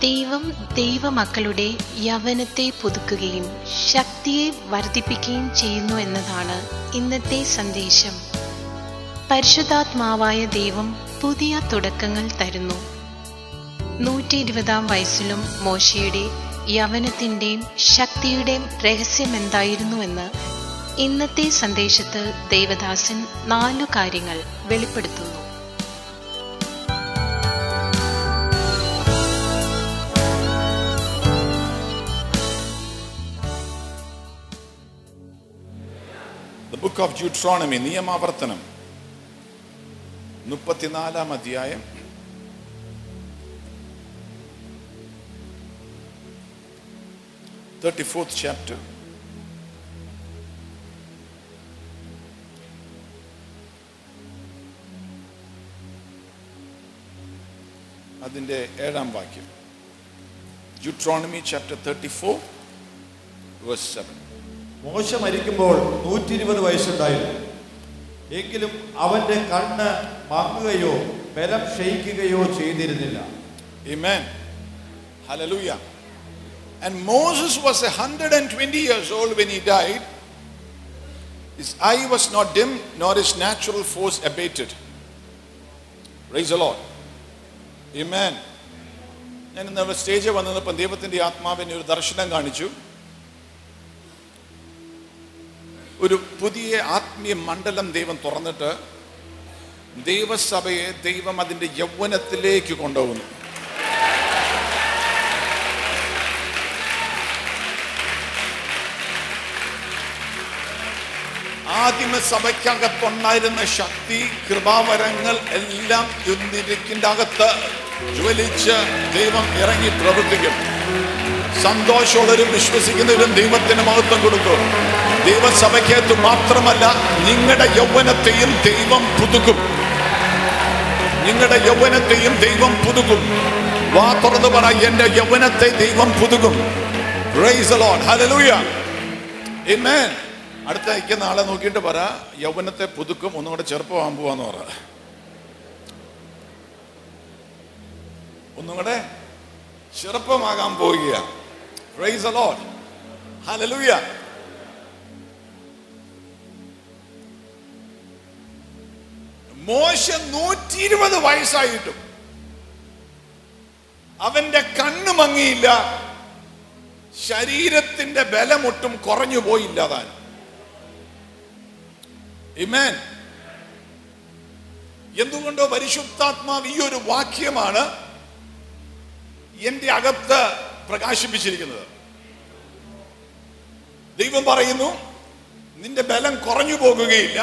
ദൈവം ദൈവമക്കളുടെ യൗവനത്തെ പുതുക്കുകയും ശക്തിയെ വർദ്ധിപ്പിക്കുകയും ചെയ്യുന്നു എന്നതാണ് ഇന്നത്തെ സന്ദേശം പരിശുദ്ധാത്മാവായ ദൈവം പുതിയ തുടക്കങ്ങൾ തരുന്നു നൂറ്റി ഇരുപതാം വയസ്സിലും മോശയുടെ യവനത്തിന്റെയും ശക്തിയുടെയും രഹസ്യം എന്തായിരുന്നുവെന്ന് ഇന്നത്തെ സന്ദേശത്തിൽ ദേവദാസൻ നാലു കാര്യങ്ങൾ വെളിപ്പെടുത്തുന്നു The book of Deuteronomy, നിയമാവർത്തനം മുപ്പത്തിനാലാം അധ്യായം തേർട്ടി ഫോർത്ത് ചാപ്റ്റർ അതിൻ്റെ ഏഴാം വാക്യം Deuteronomy chapter thirty four verse seven മോശ മരിക്കുമ്പോൾ നൂറ്റി ഇരുപത് വയസ്സുണ്ടായിരുന്നു എങ്കിലും അവന്റെ കണ്ണ് മങ്ങുകയോ ബലം ക്ഷയിക്കുകയോ ചെയ്തിരുന്നില്ല Amen. Hallelujah. And Moses was a 120 years old when he died. His eye was not dim, nor his natural force abated. Praise the Lord. Amen. ഞാൻ ഇന്ന് സ്റ്റേജിൽ വന്നപ്പോൾ ദൈവത്തിന്റെ ആത്മാവിനെ ഒരു ദർശനം കാണിച്ചു ഒരു പുതിയ ആത്മീയ മണ്ഡലം ദൈവം തുറന്നിട്ട് ദൈവസഭയെ ദൈവം അതിന്റെ യൗവനത്തിലേക്ക് കൊണ്ടുപോകുന്നു ആദിമ സഭയ്ക്കകത്തുണ്ടായിരുന്ന ശക്തി കൃപാവരങ്ങൾ എല്ലാം ഇന്നിരിക്കിന്റെ അകത്ത് ജ്വലിച്ച് ദൈവം ഇറങ്ങി പ്രവർത്തിക്കും സന്തോഷമുള്ളവരും വിശ്വസിക്കുന്നവരും ദൈവത്തിന് മഹത്വം കൊടുക്കും ദൈവസഭയ്ക്കകത്ത് മാത്രമല്ല നിങ്ങളുടെ യൗവനത്തെയും ദൈവം പുതുക്കും നിങ്ങളുടെ യൗവനത്തെയും ദൈവം പുതുക്കും വാ തുറന്ന് പറ എന്റെ യൗവനത്തെ ദൈവം പുതുക്കും Praise the Lord. Hallelujah. Amen. അടുത്ത നിൽക്കുന്ന ആളെ നോക്കിയിട്ട് പറ യൗവനത്തെ പുതുക്കും ഒന്നും കൂടെ ചെറുപ്പമാകാൻ പോവാന്ന് പറ ഒന്നും കൂടെ ചെറുപ്പമാകാൻ പോവുക Praise the Lord. Hallelujah. മോശ നൂറ്റി ഇരുപത് വയസ്സായിട്ടും അവന്റെ കണ്ണ് മങ്ങിയില്ല ശരീരത്തിന്റെ ബലമൊട്ടും കുറഞ്ഞു പോയില്ല താൻ Amen. എന്തുകൊണ്ടോ പരിശുദ്ധാത്മാവ് ഈ ഒരു വാക്യമാണ് എന്റെ അകത്ത് പ്രകാശിപ്പിച്ചിരിക്കുന്നത് ദൈവം പറയുന്നു നിന്റെ ബലം കുറഞ്ഞു പോകുകയില്ല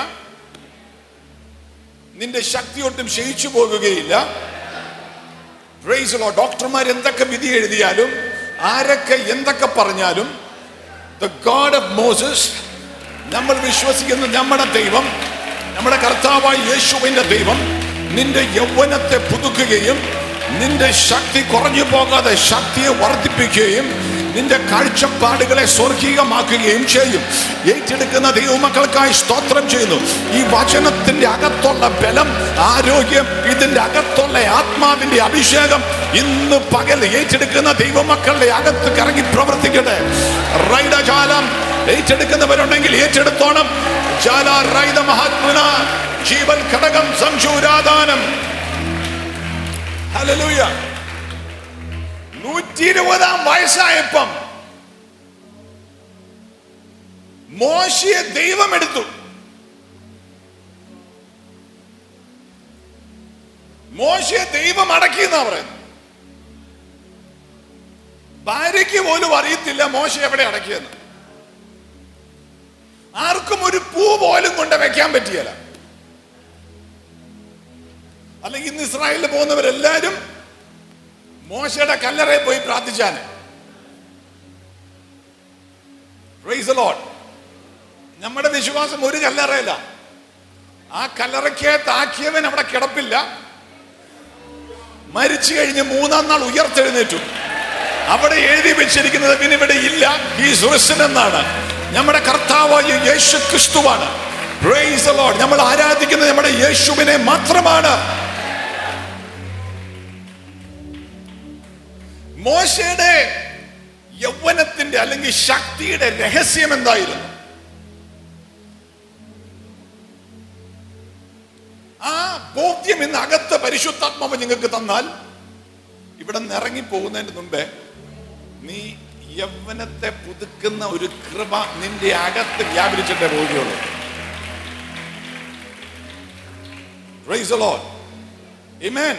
നിന്റെ ശക്തി ഒട്ടും ക്ഷയിച്ചു പോകുകയില്ല പ്രൈസ് ലോ ഡോക്ടർമാർ എന്തൊക്കെ വിധി എഴുതിയാലും ആരൊക്കെ എന്തൊക്കെ പറഞ്ഞാലും ദ ഗാഡ് ഓഫ് മോസസ് നമ്മൾ വിശ്വസിക്കുന്ന നമ്മുടെ ദൈവം നമ്മുടെ കർത്താവായ യേശുവിന്റെ ദൈവം നിന്റെ യൗവനത്തെ പുതുക്കുകയും നിന്റെ ശക്തി കുറഞ്ഞു പോകാതെ ശക്തിയെ വർദ്ധിപ്പിക്കുകയും നിന്റെ കാഴ്ചപ്പാടുകളെ സ്വർഗീകമാക്കുകയും ചെയ്യും ഏറ്റെടുക്കുന്ന ദൈവമക്കൾക്കായി സ്തോത്രം ചെയ്യുന്നു ഈ വചനത്തിന്റെ അകത്തുള്ള ബലം ആരോഗ്യം ഇതിന്റെ അകത്തുള്ള ആത്മാവിന്റെ അഭിഷേകം ഇന്ന് പകൽ ഏറ്റെടുക്കുന്ന ദൈവമക്കളുടെ അകത്ത് കറങ്ങി പ്രവർത്തിക്കട്ടെ റൈഡജാലം ഏറ്റെടുക്കുന്നവരുണ്ടെങ്കിൽ ഏറ്റെടുത്തോണം ജാല റൈദ മഹാത്മന ജീവൻ ഘടകം സംശൂരാദാനം ഹല്ലേലൂയ നൂറ്റി ഇരുപതാം വയസ്സായപ്പം മോശയെ ദൈവം എടുത്തു മോശയെ ദൈവം അടക്കി എന്നാ പറയുന്നത് ഭാര്യയ്ക്ക് പോലും അറിയത്തില്ല മോശ എവിടെ അടക്കിയെന്ന് ആർക്കും ഒരു പൂ പോലും കൊണ്ട് വെക്കാൻ പറ്റിയല്ല അല്ലെങ്കിൽ ഇന്ന് ഇസ്രായേലിൽ പോകുന്നവരെല്ലാരും മോശയുടെ കല്ലറയിൽ പോയി പ്രാർത്ഥിച്ചാണ് Praise the Lord. നമ്മുടെ വിശ്വാസം ഒരു കല്ലറയില്ല ആ കല്ലറയ്ക്കകത്ത് ആക്കിയവൻ അവിടെ കിടപ്പില്ല മരിച്ചു കഴിഞ്ഞ് മൂന്നാം നാൾ ഉയർത്തെഴുന്നേറ്റു അവിടെ എഴുതി വെച്ചിരിക്കുന്നത് പിന്നെ ഇവിടെ ഇല്ല ഈ സുരസൻ എന്നാണ് നമ്മുടെ കർത്താവായ യേശു ക്രിസ്തുവാണ് Praise the Lord. നമ്മൾ ആരാധിക്കുന്നത് നമ്മുടെ യേശുവിനെ മാത്രമാണ് മോശയുടെ യൗവനത്തിന്റെ അല്ലെങ്കിൽ ശക്തിയുടെ രഹസ്യം എന്തായിരുന്നു ആ ബോധ്യം ഇന്ന് അകത്ത് പരിശുദ്ധാത്മാവ് നിങ്ങൾക്ക് തന്നാൽ ഇവിടെ നിന്ന് ഇറങ്ങി പോകുന്നതിന് മുമ്പേ നീ യൗവനത്തെ പുതുക്കുന്ന ഒരു കൃപ നിന്റെ അകത്ത് വ്യാപരിച്ചിട്ടേ പോവുകയുള്ളൂ Praise the Lord. Amen.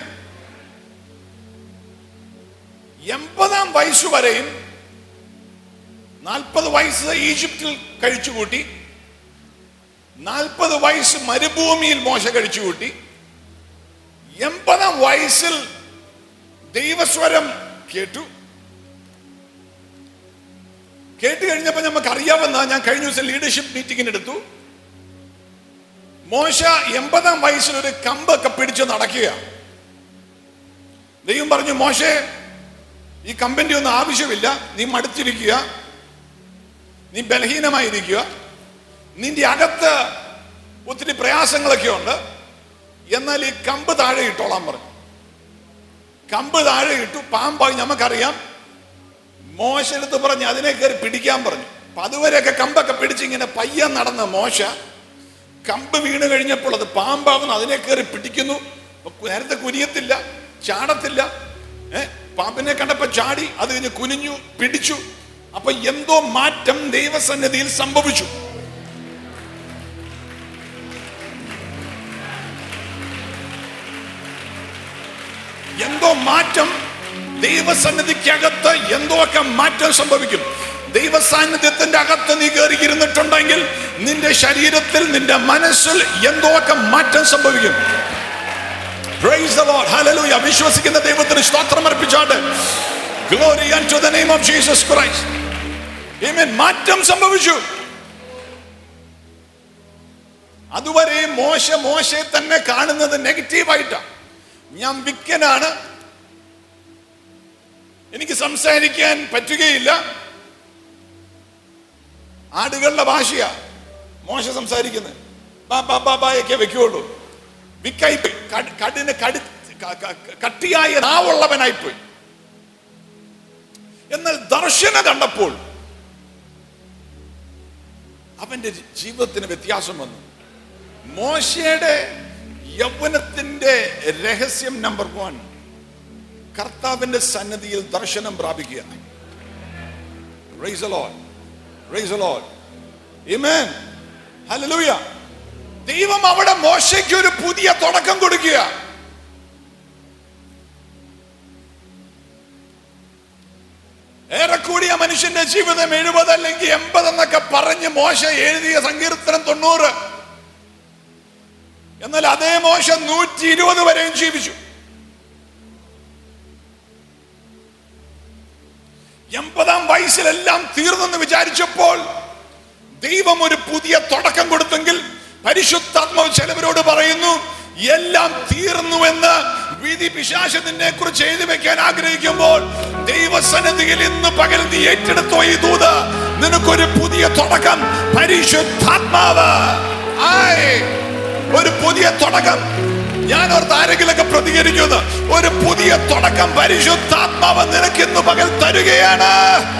എൺപതാം വയസ്സ് വരെയും നാൽപ്പത് വയസ്സ് ഈജിപ്തിൽ കഴിച്ചുകൂട്ടി നാൽപ്പത് വയസ്സ് മരുഭൂമിയിൽ മോശ കഴിച്ചുകൂട്ടി എൺപതാം വയസ്സിൽ ദൈവസ്വരം കേട്ടു കേട്ട് കഴിഞ്ഞപ്പോൾ നമുക്ക് അറിയാവുന്ന ഞാൻ കഴിഞ്ഞ ദിവസം ലീഡർഷിപ്പ് മീറ്റിംഗിന് എടുത്തു മോശ എൺപതാം വയസ്സിൽ ഒരു കമ്പൊക്കെ പിടിച്ച് നടക്കുക ദൈവം പറഞ്ഞു മോശെ ഈ കമ്പിന്റെ ഒന്നും ആവശ്യമില്ല നീ മടുത്തിരിക്കുക നീ ബലഹീനമായിരിക്കുക നിന്റെ അകത്ത് ഒത്തിരി പ്രയാസങ്ങളൊക്കെ ഉണ്ട് എന്നാൽ ഈ കമ്പ് താഴെ ഇട്ടോളാൻ പറഞ്ഞു കമ്പ് താഴെ ഇട്ടു പാമ്പായി നമുക്കറിയാം മോശ എടുത്ത് പറഞ്ഞ് അതിനെ കയറി പിടിക്കാൻ പറഞ്ഞു അപ്പൊ അതുവരെയൊക്കെ കമ്പൊക്കെ പിടിച്ച് ഇങ്ങനെ പയ്യ നടന്ന മോശ കമ്പ് വീണ് കഴിഞ്ഞപ്പോൾ അത് പാമ്പാകുന്നു അതിനെ കയറി പിടിക്കുന്നു അപ്പൊ നേരത്തെ കുനിയത്തില്ല ചാടത്തില്ല ഏ പാമ്പിനെ കണ്ടപ്പോ ചാടി അത് കഴിഞ്ഞ് കുനിഞ്ഞു പിടിച്ചു അപ്പൊ എന്തോ മാറ്റം ദൈവസന്നിധിയിൽ സംഭവിച്ചു എന്തോ മാറ്റം ദൈവസന്നിധിക്കകത്ത് എന്തോ ഒക്കെ മാറ്റം സംഭവിക്കും ദൈവസാന്നിധ്യത്തിന്റെ അകത്ത് നീ കയറി ഇരുന്നിട്ടുണ്ടെങ്കിൽ നിന്റെ ശരീരത്തിൽ നിന്റെ മനസ്സിൽ എന്തോ ഒക്കെ മാറ്റം സംഭവിക്കും Praise the Lord. Hallelujah. വിശ്വസിക്കുന്ന ദൈവത്തിന് സ്തോത്രം അർപ്പിച്ചാട്ട് glory to the name of Jesus Christ Amen. മാറ്റം സംഭവിച്ചു അതുവരെ മോശ മോശയെ തന്നെ കാണുന്നത് നെഗറ്റീവായിട്ടാണ് ഞാൻ വിക്കനാണ് എനിക്ക് സംസാരിക്കാൻ പറ്റുകയില്ല ആടുകളുടെ ഭാഷയാ മോശ സംസാരിക്കുന്നത് ബാ ബാ ബാ ബായൊക്കെ വെക്കുകയുള്ളൂ വിക്കായി കടിന് കടി ക- ക- കട്ടിയായ നാവുള്ളവനായിപ്പോയി എന്നാൽ ദർശന കണ്ടപ്പോൾ അവന്റെ ജീവിതത്തിന് വ്യത്യാസം വന്നു മോശയുടെ യൗവനത്തിന്റെ രഹസ്യം നമ്പർ വൺ കർത്താവിന്റെ സന്നദ്ധിയിൽ ദർശനം പ്രാപിക്കുക Praise the Lord. Praise the Lord. Amen. Hallelujah. ദൈവം അവിടെ മോശയ്ക്ക് ഒരു പുതിയ തുടക്കം കൊടുക്കുക ഏറെക്കൂടിയ മനുഷ്യന്റെ ജീവിതം എഴുപത് അല്ലെങ്കിൽ എൺപത് എന്നൊക്കെ പറഞ്ഞ് മോശ എഴുതിയ സങ്കീർത്തനം തൊണ്ണൂറ് എന്നാൽ അതേ മോശ നൂറ്റി ഇരുപത് വരെയും ജീവിച്ചു എൺപതാം വയസ്സിലെല്ലാം തീർന്നെന്ന് വിചാരിച്ചപ്പോൾ ദൈവം ഒരു പുതിയ തുടക്കം കൊടുത്തെങ്കിൽ പരിശുദ്ധാത്മാവ് ചിലവരോട് പറയുന്നു എല്ലാം തീർന്നുവെന്ന് വിധി പിശാശത്തിനെ കുറിച്ച് എഴുതി വെക്കാൻ ആഗ്രഹിക്കുമ്പോൾ ദൈവസന്നിധിയിൽ ഇന്ന് പകൽ നീ ഏറ്റെടുത്തോ ഈ ദൂത് നിനക്കൊരു പുതിയ തുടക്കം പരിശുദ്ധാത്മാവ് ആയ് ഒരു പുതിയ തുടക്കം ഞാൻ ഓർത്ത് ആരെങ്കിലൊക്കെ പ്രതികരിക്കുന്നു ഒരു പുതിയ തുടക്കം പരിശുദ്ധാത്മാവ് നിനക്ക് ഇന്ന് പകൽ തരുകയാണ്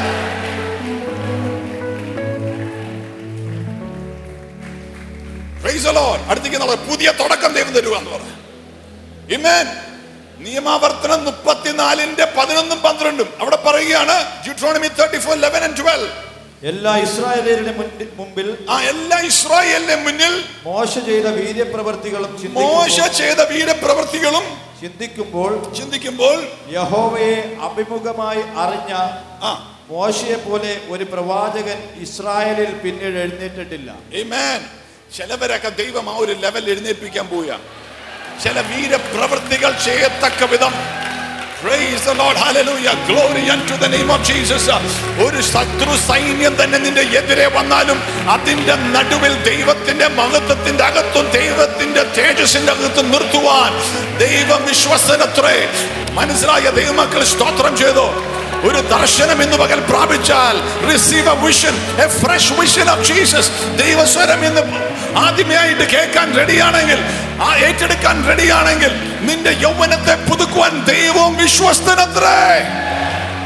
Praise the Lord. അടുത്തേക്ക് നമ്മൾ പുതിയ തുടക്കം ദൈവം തരുക എന്ന് പറഞ്ഞു Amen. നിയമാവർത്തനം മുപ്പത്തിനാലിന്റെ പതിനൊന്നും പന്ത്രണ്ടും അവിടെ പറയുകയാണ് Deuteronomy thirty four eleven and twelve എല്ലാ ഇസ്രായേലിന്റെ മുന്നിൽ- മുമ്പിൽ ആ എല്ലാ ഇസ്രായേലിന്റെ മുന്നിൽ മോശ ചെയ്ത വീര്യപ്രവർത്തികളും മോശ ചിന്തിക്കുമ്പോൾ- ചെയ്ത വീരപ്രവൃത്തികളും ചിന്തിക്കുമ്പോൾ ചിന്തിക്കുമ്പോൾ യഹോവയെ അഭിമുഖമായി അറിഞ്ഞ ആ മോശയെ പോലെ ഒരു പ്രവാചകൻ ഇസ്രായേലിൽ പിന്നീട് എഴുന്നേറ്റിട്ടില്ല Amen. ചിലവരൊക്കെ ദൈവം ആ ഒരു ലെവൽ എഴുന്നേൽപ്പിക്കാൻ പോവുക ചില വീരപ്രവൃത്തികൾ ചെയ്യത്തക്ക വിധം Praise the Lord. Hallelujah. Glory unto the name of Jesus. ഒരു ശത്രു സൈന്യം തന്നെ നിന്റെ എതിരെ വന്നാലും അതിന്റെ നടുവിൽ ദൈവത്തിന്റെ മഹത്വത്തിന്റെ അകത്തും ദൈവത്തിന്റെ തേജസ്സിന്റെ അകത്തും നിർത്തുവാൻ ദൈവം വിശ്വസനത്രേ മനസ്സിലായ ദൈവമക്കൾ സ്തോത്രം ചെയ്തു ഒരു ദർശനം ഇന്ന് പകൽ പ്രാപിച്ചാൽ receive a vision a fresh vision of Jesus ദൈവസ്വരം ഇന്ന് ആദ്യമായിട്ട് കേൾക്കാൻ റെഡിയാണെങ്കിൽ ആ ഏറ്റെടുക്കാൻ റെഡിയാണെങ്കിൽ നിന്റെ യൗവനത്തെ പുതുക്കുവാൻ ദൈവവും വിശ്വസ്തനത്രേ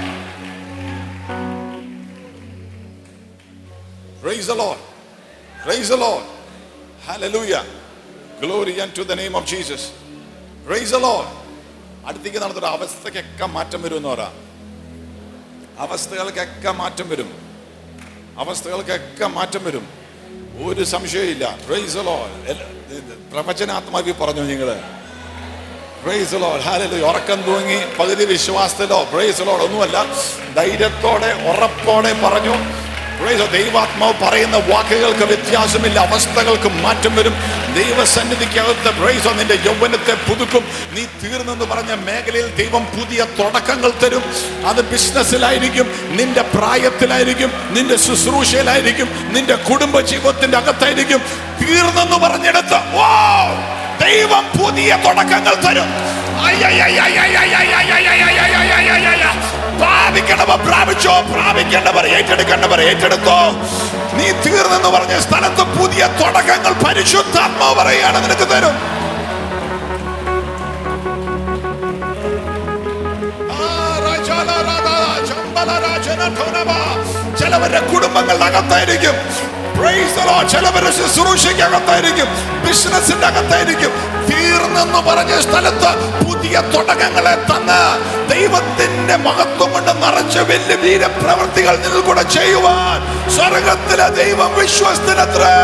Praise the Lord. Praise the Lord. Hallelujah. Glory unto the name of Jesus. Praise the Lord. അടുത്തേക്ക് നടന്നൊരു അവസ്ഥയ്ക്കൊക്കെ മാറ്റം വരും എന്ന് പറ അവസ്ഥകൾക്കൊക്കെ മാറ്റം വരും അവസ്ഥകൾക്കൊക്കെ മാറ്റം വരും ഒരു സംശയമില്ല പ്രൈസ് the Lord. എല്ല- ഇത് പ്രവചനാത്മാവി പറഞ്ഞു നിങ്ങള് പ്രൈസ് ലോഡ് ഹാലലു ഉറക്കം തൂങ്ങി പകുതി വിശ്വാസത്തിലോ പ്രൈസ് ലോഡ് ഒന്നുമല്ല ധൈര്യത്തോടെ ഉറപ്പോടെ പറഞ്ഞു പ്രൈസ് ദൈവാത്മാവ് പറയുന്ന വാക്കുകൾക്ക് വ്യത്യാസമില്ല അവസ്ഥകൾക്ക് മാറ്റം വരും ദൈവസന്നിധിക്കകത്ത് പ്രൈസോ നിന്റെ യൗവനത്തെ പുതുക്കും നീ തീർന്നെന്ന് പറഞ്ഞ മേഖലയിൽ ദൈവം പുതിയ തുടക്കങ്ങൾ തരും അത് ബിസിനസ്സിലായിരിക്കും നിന്റെ പ്രായത്തിലായിരിക്കും നിന്റെ ശുശ്രൂഷയിലായിരിക്കും നിന്റെ കുടുംബ ജീവിതത്തിന്റെ അകത്തായിരിക്കും തീർന്നെന്ന് പറഞ്ഞെടുത്ത് ഓ ദൈവം പുതിയ തുടക്കങ്ങൾ തരും പ്രാപിക്കണവർ പ്രാപിച്ചോ പ്രാപിക്കേണ്ടവർ ഏറ്റെടുക്കേണ്ടവർ ഏറ്റെടുത്തോ നീ തീർന്നെന്ന് പറഞ്ഞ സ്ഥലത്ത് പുതിയ തുടക്കങ്ങൾ പരിശുദ്ധാത്മാവ് പറയുകയാണ് നിനക്ക് തരും ആ, രാജാല രാധാ, ചമ്പല രാജന ധനവ. ചിലവരുടെ കുടുംബങ്ങളുടെ അകത്തായിരിക്കും Praise the Lord. ചിലവരുടെ ശുശ്രൂഷയ്ക്ക് അകത്തായിരിക്കും ബിസിനസിന്റെ അകത്തായിരിക്കും തീർന്നെന്ന് പറഞ്ഞ സ്ഥലത്ത് പുതിയ തുടക്കങ്ങളെ തന്ന് ദൈവത്തിന്റെ മഹത്വം കൊണ്ട് നിറച്ച വലിയ വീരപ്രവർത്തികൾ നിന്നിൽ കൂടെ ചെയ്യുവാൻ സ്വർഗത്തിലെ ദൈവം വിശ്വസ്തനത്രേ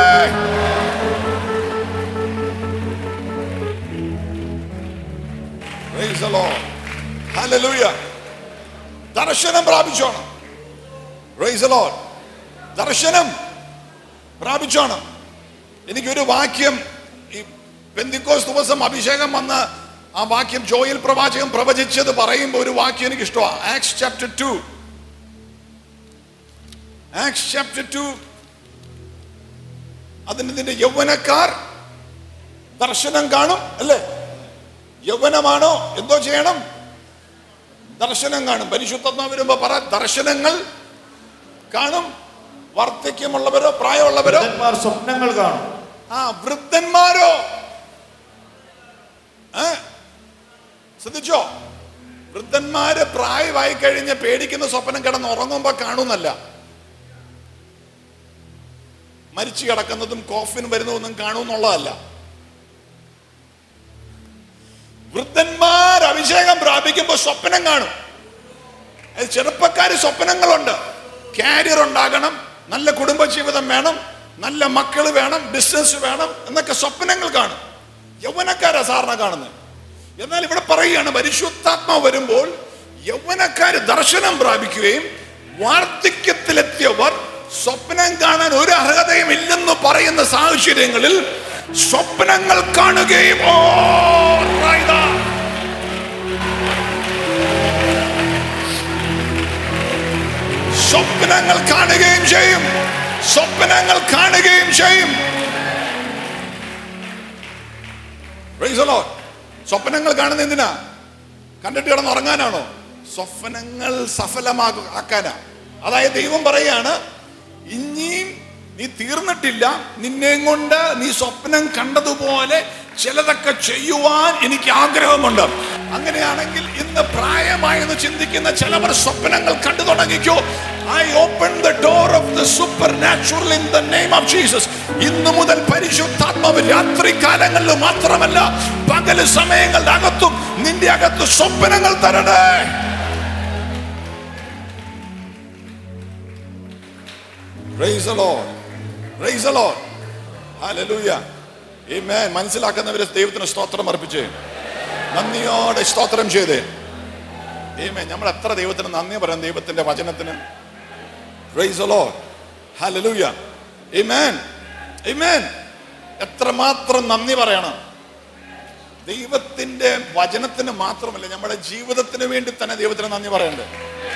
Praise the Lord. Hallelujah. ദർശനം പ്രാപിച്ചോണം Praise the Lord. ദർശനം പ്രാപിച്ചോണം എനിക്കൊരു വാക്യം ഈ പെന്തിക്കോസ് ദിവസം അഭിഷേകം വന്ന് ആ വാക്യം ജോയിൽ പ്രവാചകൻ പ്രവചിച്ചത് പറയുമ്പോൾ ഒരു വാക്യം എനിക്ക് ഇഷ്ടമാണ് Acts chapter two Acts chapter two അതിന് നിന്റെ യൗവനക്കാർ ദർശനം കാണും അല്ലേ യൗവനമാണോ എന്തോ ചെയ്യണം ദർശനം കാണും പരിശുദ്ധത്വം വരുമ്പോ പറ ദർശനങ്ങൾ കാണും വാർദ്ധക്യമുള്ളവരോ പ്രായമുള്ളവരോ വൃദ്ധന്മാർ സ്വപ്നങ്ങൾ കാണും ആ വൃദ്ധന്മാരോ ഏ? ശ്രദ്ധിച്ചോ വൃദ്ധന്മാര് പ്രായമായി കഴിഞ്ഞ് പേടിക്കുന്ന സ്വപ്നം കിടന്ന് ഉറങ്ങുമ്പോ കാണുന്നല്ല മരിച്ചു കിടക്കുന്നതും കോഫിന് വരുന്നതൊന്നും കാണുമെന്നുള്ളതല്ല വൃദ്ധന്മാർ അഭിഷേകം പ്രാപിക്കുമ്പോൾ സ്വപ്നം കാണും അത് ചെറുപ്പക്കാര് സ്വപ്നങ്ങളുണ്ട് കാരിയർ ഉണ്ടാകണം നല്ല കുടുംബജീവിതം വേണം നല്ല മക്കള് വേണം ബിസിനസ് വേണം എന്നൊക്കെ സ്വപ്നങ്ങൾ കാണും യൗവനക്കാരാ സാറിനെ കാണുന്നത് എന്നാൽ ഇവിടെ പറയുകയാണ് പരിശുദ്ധാത്മാവ് വരുമ്പോൾ യൗവനക്കാര് ദർശനം പ്രാപിക്കുകയും വാർദ്ധക്യത്തിലെത്തിയവർ സ്വപ്നം കാണാൻ ഒരു അർഹതയും ഇല്ലെന്ന് പറയുന്ന സാഹചര്യങ്ങളിൽ സ്വപ്നങ്ങൾ കാണുകയും ഓ റൈതാ. സ്വപ്നങ്ങൾ കാണുകയും ചെയ്യും സ്വപ്നങ്ങൾ കാണുകയും ചെയ്യും Praise the Lord. സ്വപ്നങ്ങൾ കാണുന്ന എന്തിനാ കണ്ടിട്ട് കിടന്ന് ഉറങ്ങാനാണോ സ്വപ്നങ്ങൾ സഫലമാക്കാനാ അതായത് ദൈവം പറയാണ് ഇനിയും നീ തീർന്നിട്ടില്ല നിന്നെയും കൊണ്ട് നീ സ്വപ്നം കണ്ടതുപോലെ ചിലതൊക്കെ ചെയ്യുവാൻ എനിക്ക് ആഗ്രഹമുണ്ട് അങ്ങനെയാണെങ്കിൽ ഇന്ന് പ്രായമായെന്ന് ചിന്തിക്കുന്ന ചിലവർ സ്വപ്നങ്ങൾ കണ്ടു തുടങ്ങിക്കോ I open the door of the supernatural in the name of Jesus ഇന്നു മുതൽ പരിശുദ്ധാത്മാവ് രാത്രി കാലങ്ങളിൽ മാത്രമല്ല പകല് സമയങ്ങളുടെ അകത്തും നിന്റെ അകത്ത് സ്വപ്നങ്ങൾ തരണേ Praise the Lord. Praise the Lord. Hallelujah. Amen. മനസ്സിലാക്കുന്നവരെ ദൈവത്തിന് സ്തോത്രം അർപ്പിച്ച് നന്ദിയോടെ സ്തോത്രം ചെയ്ത് Amen. നമ്മൾ എത്ര ദൈവത്തിന് നന്ദി പറയാം ദൈവത്തിന്റെ വചനത്തിന് Praise the Lord. Hallelujah. Amen. Amen. എത്രമാത്രം നന്ദി പറയണം ദൈവത്തിന്റെ വചനത്തിന് മാത്രമല്ല നമ്മുടെ ജീവിതത്തിന് വേണ്ടി തന്നെ ദൈവത്തിന് നന്ദി പറയണ്ടേ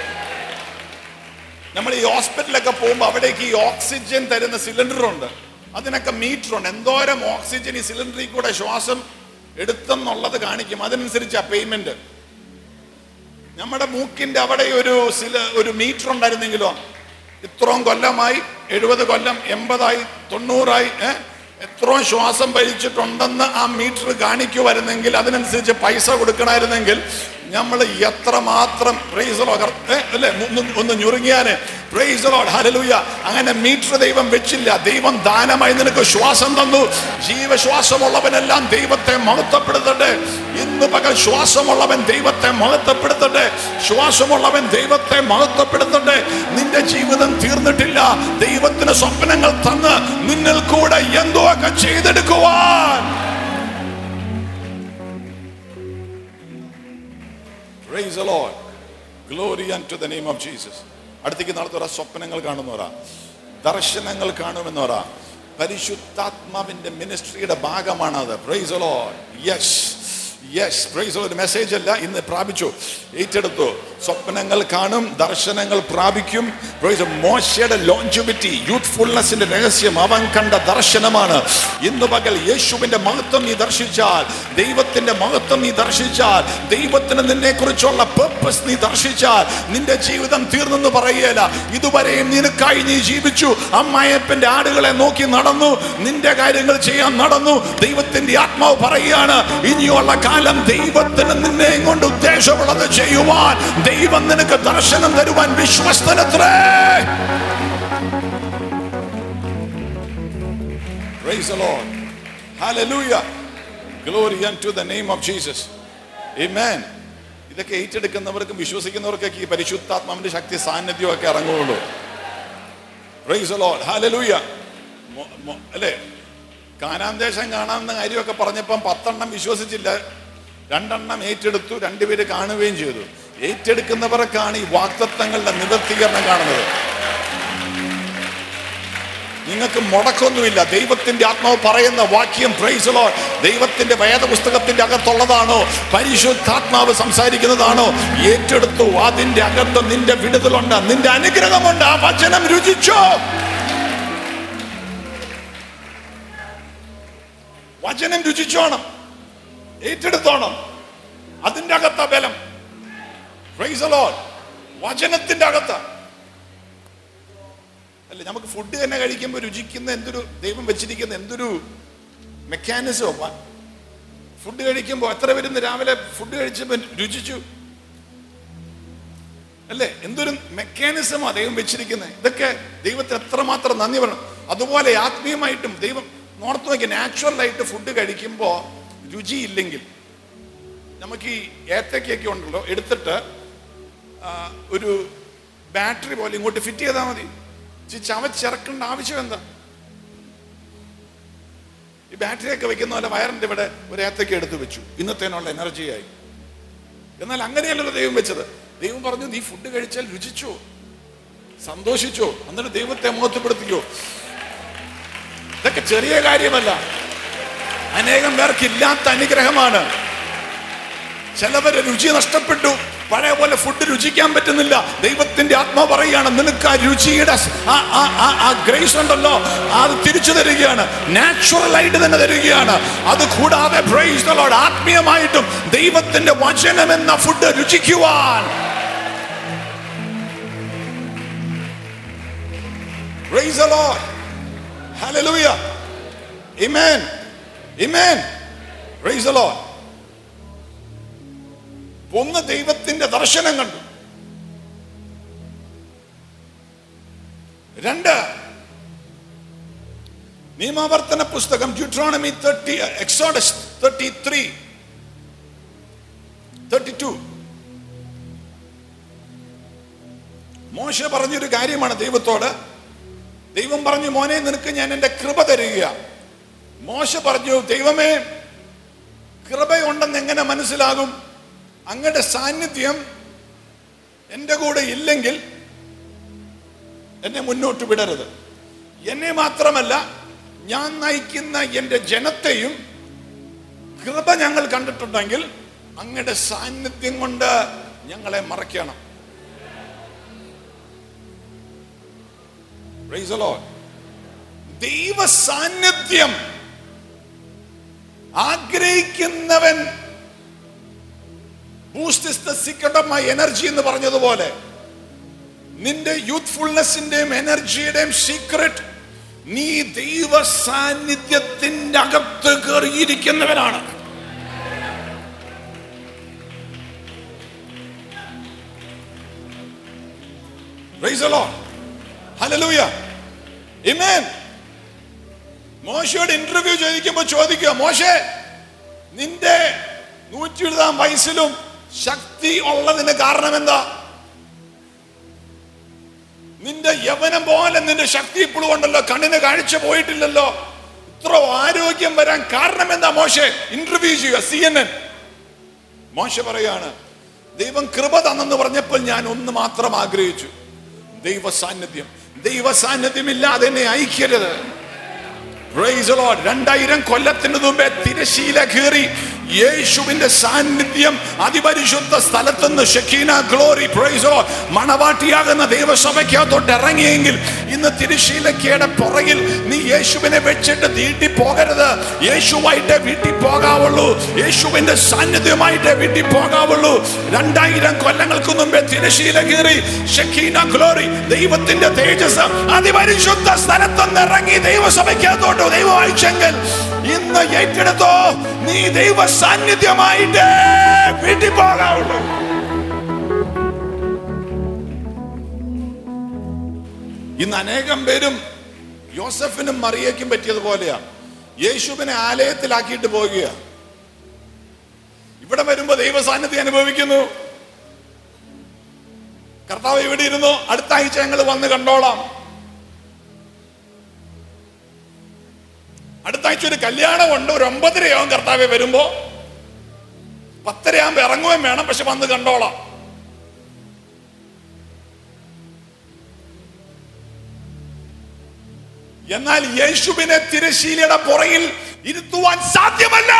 നമ്മൾ ഈ ഹോസ്പിറ്റലൊക്കെ പോകുമ്പോൾ അവിടേക്ക് ഈ ഓക്സിജൻ തരുന്ന സിലിണ്ടർ ഉണ്ട് അതിനൊക്കെ മീറ്റർ ഉണ്ട് എന്തോരം ഓക്സിജൻ ഈ സിലിണ്ടറിൽ കൂടെ ശ്വാസം എടുത്തെന്നുള്ളത് കാണിക്കും അതനുസരിച്ചാ പേയ്മെന്റ് നമ്മുടെ മൂക്കിന്റെ അവിടെ ഒരു സില ഒരു മീറ്റർ ഉണ്ടായിരുന്നെങ്കിലോ ഇത്രയും കൊല്ലമായി എഴുപത് കൊല്ലം എൺപതായി തൊണ്ണൂറായി ഏഹ് എത്രയും ശ്വാസം വലിച്ചിട്ടുണ്ടെന്ന് ആ മീറ്റർ കാണിക്കുമായിരുന്നെങ്കിൽ അതിനനുസരിച്ച് പൈസ കൊടുക്കണമായിരുന്നെങ്കിൽ നമ്മൾ എത്രമാത്രം പ്രൈസ് അല്ലെ ഒന്ന് ഒന്ന് ഞുറുങ്ങിയാന് പ്രൈസ് ഹലലൂയ അങ്ങനെ മീറ്റർ ദൈവം വെച്ചില്ല ദൈവം ദാനമായി നിനക്ക് ശ്വാസം തന്നു ജീവശ്വാസമുള്ളവനെല്ലാം ദൈവത്തെ മഹത്വപ്പെടുത്തട്ടെ ഇന്ന് പകൽ ശ്വാസമുള്ളവൻ ദൈവത്തെ മഹത്വപ്പെടുത്തട്ടെ ശ്വാസമുള്ളവൻ ദൈവത്തെ മഹത്വപ്പെടുത്തട്ടെ നിന്റെ ജീവിതം തീർന്നിട്ടില്ല ദൈവത്തിന് സ്വപ്നങ്ങൾ തന്ന് നിന്നിൽ കൂടെ എന്തോ ഒക്കെ ചെയ്തെടുക്കുവാൻ Praise the Lord. Glory unto the name of Jesus. അടുത്തേക്ക് നടത്തുക സ്വപ്നങ്ങൾ കാണുന്നവരാ ദർശനങ്ങൾ കാണുമെന്നവരാ പരിശുദ്ധാത്മാവിന്റെ മിനിസ്ട്രിയുടെ ഭാഗമാണത് praise Lord yes yes praise ഒരു മെസ്സേജ് അല്ല ഇന്ന് പ്രാപിച്ചു ഏറ്റെടുത്തു സ്വപ്നങ്ങൾ കാണും ദർശനങ്ങൾ പ്രാപിക്കും പ്രൈസ് മോശയുടെ ലോഞ്ചിബിറ്റി യൂത്ത്ഫുൾനെസിന്റെ രഹസ്യം അവൻ കണ്ട ദർശനമാണ് ഇന്ന് പകൽ യേശുവിന്റെ മഹത്വം നീ ദർശിച്ചാൽ ദൈവത്തിന്റെ മഹത്വം നീ ദർശിച്ചാൽ ദൈവത്തിന് നിന്നെ കുറിച്ചുള്ള പേർപ്പസ് നീ ദർശിച്ചാൽ നിന്റെ ജീവിതം തീർന്നെന്ന് പറയുകയില്ല ഇതുവരെയും നിനക്കായി നീ ജീവിച്ചു അമ്മായപ്പന്റെ ആടുകളെ നോക്കി നടന്നു നിന്റെ കാര്യങ്ങൾ ചെയ്യാൻ നടന്നു ദൈവത്തിന്റെ ആത്മാവ് പറയുകയാണ് ഇനിയുള്ള കാലം ദൈവത്തിന് നിന്നെ കൊണ്ട് ഉദ്ദേശമുള്ളത് ചെയ്യുവാൻ ദൈവം നിനക്ക് ദർശനം തരുവാൻ വിശ്വസ്തനത്രേ Praise the Lord. Hallelujah. Glory unto the name of Jesus. Amen. ഇതൊക്കെ ഏറ്റെടുക്കുന്നവർക്കും വിശ്വസിക്കുന്നവർക്കൊക്കെ ഈ പരിശുദ്ധാത്മാവിന്റെ ശക്തി സാന്നിധ്യമൊക്കെ ഇറങ്ങുള്ളൂ Praise the Lord. Hallelujah. മൊ- മൊ- അല്ലേ കാനാൻ ദേശം കാണാമെന്ന കാര്യമൊക്കെ പറഞ്ഞപ്പം പത്തെണ്ണം വിശ്വസിച്ചില്ല രണ്ടെണ്ണം ഏറ്റെടുത്തു രണ്ടുപേര് കാണുകയും ചെയ്തു ഏറ്റെടുക്കുന്നവർക്കാണ് ഈ വാക്തത്വങ്ങളുടെ നിവർത്തീകരണം കാണുന്നത് നിങ്ങൾക്ക് മുടക്കൊന്നുമില്ല ദൈവത്തിന്റെ ആത്മാവ് പറയുന്ന വാക്യം പ്രൈസലോ ദൈവത്തിന്റെ വേദപുസ്തകത്തിന്റെ അകത്തുള്ളതാണോ പരിശുദ്ധാത്മാവ് സംസാരിക്കുന്നതാണോ ഏറ്റെടുത്തു അതിന്റെ അകത്ത് നിന്റെ വിടുതലുണ്ട് നിന്റെ അനുഗ്രഹമുണ്ട് ആ വചനം രുചിച്ചോ വചനം രുചിച്ചോണം ഏറ്റെടുത്തോണം അതിന്റെ അകത്ത ബലം പ്രൈസലോ വചനത്തിന്റെ അകത്ത അല്ല നമുക്ക് ഫുഡ് തന്നെ കഴിക്കുമ്പോൾ രുചിക്കുന്ന എന്തൊരു ദൈവം വെച്ചിരിക്കുന്ന എന്തൊരു മെക്കാനിസം ഫുഡ് കഴിക്കുമ്പോൾ എത്ര പേരുന്ന് രാവിലെ ഫുഡ് കഴിച്ചപ്പോൾ രുചിച്ചു അല്ലേ എന്തൊരു മെക്കാനിസമാ ദൈവം വെച്ചിരിക്കുന്നത് ഇതൊക്കെ ദൈവത്തിന് എത്രമാത്രം നന്ദി പറയണം അതുപോലെ ആത്മീയമായിട്ടും ദൈവം നോർത്ത് നോക്കി നാച്ചുറലായിട്ട് ഫുഡ് കഴിക്കുമ്പോൾ രുചിയില്ലെങ്കിൽ നമുക്ക് ഈ ഏത്തക്കൊക്കെ ഉണ്ടല്ലോ എടുത്തിട്ട് ആ, ഒരു ബാറ്ററി പോലെ ഇങ്ങോട്ട് ഫിറ്റ് ചെയ്താൽ മതി ഇച്ചിരി ചവച്ചിറക്കേണ്ട ആവശ്യം എന്താ ഈ ബാറ്ററി ഒക്കെ വെക്കുന്ന പോലെ വയറിന്റെ ഇവിടെ ഒരു ഏത്തക്ക എടുത്ത് വെച്ചു ഇന്നത്തേനുള്ള എനർജിയായി എന്നാൽ അങ്ങനെയല്ലല്ലോ ദൈവം വെച്ചത് ദൈവം പറഞ്ഞു നീ ഫുഡ് കഴിച്ചാൽ രുചിച്ചോ സന്തോഷിച്ചോ എന്നിട്ട് ദൈവത്തെ മോഹത്വപ്പെടുത്തിക്കോ ഇതൊക്കെ ചെറിയ കാര്യമല്ല അനേകം പേർക്ക് ഇല്ലാത്ത അനുഗ്രഹമാണ് ചിലവരെ രുചി നഷ്ടപ്പെട്ടു പഴയ പോലെ ഫുഡ് രുചിക്കാൻ പറ്റുന്നില്ല ദൈവത്തിന്റെ ആത്മാ പറയുകയാണ് നിനക്ക് ആ രുചിയുടെ സ്- ആ ആ- ആ- ആ ഗ്രേസ് ഉണ്ടല്ലോ അത് തിരിച്ചു തരികയാണ് നാച്ചുറൽ ആയിട്ട് തന്നെ തരികയാണ് അത് കൂടാതെ praise the Lord, ആത്മീയമായിട്ടും ദൈവത്തിന്റെ വചനം എന്ന ഫുഡ് രുചിക്കുവാൻ Praise the Lord. Hallelujah. Amen. Amen. Praise the Lord. ഒന്ന് ദൈവത്തിന്റെ ദർശനം കണ്ടു രണ്ട് നിയമാവർത്തന പുസ്തകം Deuteronomy thirty Exodus thirty three thirty two മോശ പറഞ്ഞൊരു കാര്യമാണ് ദൈവത്തോട് ദൈവം പറഞ്ഞു മോനെ നിനക്ക് ഞാൻ എൻ്റെ കൃപ തരിക മോശ പറഞ്ഞു ദൈവമേ കൃപയുണ്ടെന്ന് എങ്ങനെ മനസ്സിലാകും അങ്ങയുടെ സാന്നിധ്യം എൻ്റെ കൂടെ ഇല്ലെങ്കിൽ എന്നെ മുന്നോട്ട് വിടരുത് എന്നെ മാത്രമല്ല ഞാൻ നയിക്കുന്ന എൻ്റെ ജനത്തെയും കൃപ ഞങ്ങൾ കണ്ടിട്ടുണ്ടെങ്കിൽ അങ്ങയുടെ സാന്നിധ്യം കൊണ്ട് ഞങ്ങളെ മറയ്ക്കണം Praise the Lord. ദൈവ സാന്നിധ്യം ആഗ്രഹിക്കുന്നവൻ boost is the secret of my energy എന്ന് പറഞ്ഞതുപോലെ നിന്റെ യൂത്ത്ഫുൾനെസിന്റെയും എനർജിയുടെയും സീക്രട്ട് നീ ദൈവ സാന്നിധ്യത്തിന്റെ അകത്ത് കയറിയിരിക്കുന്നവനാണ് Praise the Lord. Hallelujah. Amen. മോശയോട് ഇന്റർവ്യൂ ചോദിക്കുമ്പോൾ ചോദിക്കുക മോശെ നിന്റെ നൂറ്റി എഴുതാം വയസ്സിലും ശക്തി ഉള്ളതിന് കാരണം എന്താ നിന്റെ യവനം പോലെ നിന്റെ ശക്തി ഇപ്പോഴും ഉണ്ടല്ലോ കണ്ണിന് കാഴ്ച പോയിട്ടില്ലല്ലോ ഇത്ര ആരോഗ്യം വരാൻ കാരണം എന്താ മോശെ ഇന്റർവ്യൂ ചെയ്യുക സി എൻ എൻ മോശ പറയാണ് ദൈവം കൃപ തന്നെന്ന് പറഞ്ഞപ്പോൾ ഞാൻ ഒന്ന് മാത്രം ആഗ്രഹിച്ചു ദൈവ സാന്നിധ്യം ദൈവ സാന്നിധ്യമില്ലാതെ എന്നെ ഐക്യരുത് Praise the Lord. രണ്ടായിരം കൊല്ലത്തിന് മുമ്പേ തിരശീല കീറി യേശുവിന്റെ സാന്നിധ്യം അതിപരിശുദ്ധ സ്ഥലത്തുനിന്ന് ഷെക്കീന ഗ്ലോറി പ്രൈസോ മണവാട്ടിയാകുന്ന ദൈവസഭയ്ക്കകത്തോട്ട് ഇറങ്ങിയെങ്കിൽ ഇന്ന് തിരുശീലക്കയുടെ പുറകിൽ നീ യേശുവിനെ വെച്ചിട്ട് നീട്ടി പോകരുത് യേശുവായിട്ടേ വീട്ടിൽ പോകാവുള്ളൂ യേശുവിന്റെ സാന്നിധ്യമായിട്ടേ വീട്ടിൽ പോകാവുള്ളൂ രണ്ടായിരം കൊല്ലങ്ങൾക്ക് മുമ്പേ തിരശീല കീറി ഷെക്കീന ഗ്ലോറി ദൈവത്തിന്റെ തേജസ് അതിപരിശുദ്ധ സ്ഥലത്തുനിന്ന് ഇറങ്ങി ദൈവസഭയ്ക്കകത്തോട്ട് ദൈവം അയച്ചെങ്കിൽ ഇന്ന് ഏറ്റെടുത്തോ നീ ദൈവ സാന്നിധ്യമായിട്ട് വീട്ടിൽ പോകാവുള്ളൂ ഇന്ന് അനേകം പേരും യോസഫിനും മറിയയ്ക്കും പറ്റിയതുപോലെയാ യേശുവിനെ ആലയത്തിലാക്കിയിട്ട് പോകുക ഇവിടെ വരുമ്പോ ദൈവ സാന്നിധ്യം അനുഭവിക്കുന്നു കർത്താവ് ഇവിടെ ഇരുന്നു അടുത്ത ആഴ്ച ഞങ്ങൾ വന്ന് കണ്ടോളാം അടുത്ത ആഴ്ച ഒരു കല്യാണമുണ്ട് ഒരു ഒമ്പതരയാവും കർത്താവെ വരുമ്പോ പത്തരയാകുമ്പോ ഇറങ്ങുകയും വേണം പക്ഷെ വന്ന് കണ്ടോളാം എന്നാൽ യേശുവിനെ തിരശീലയുടെ പുറകിൽ ഇരുത്തുവാൻ സാധ്യമല്ല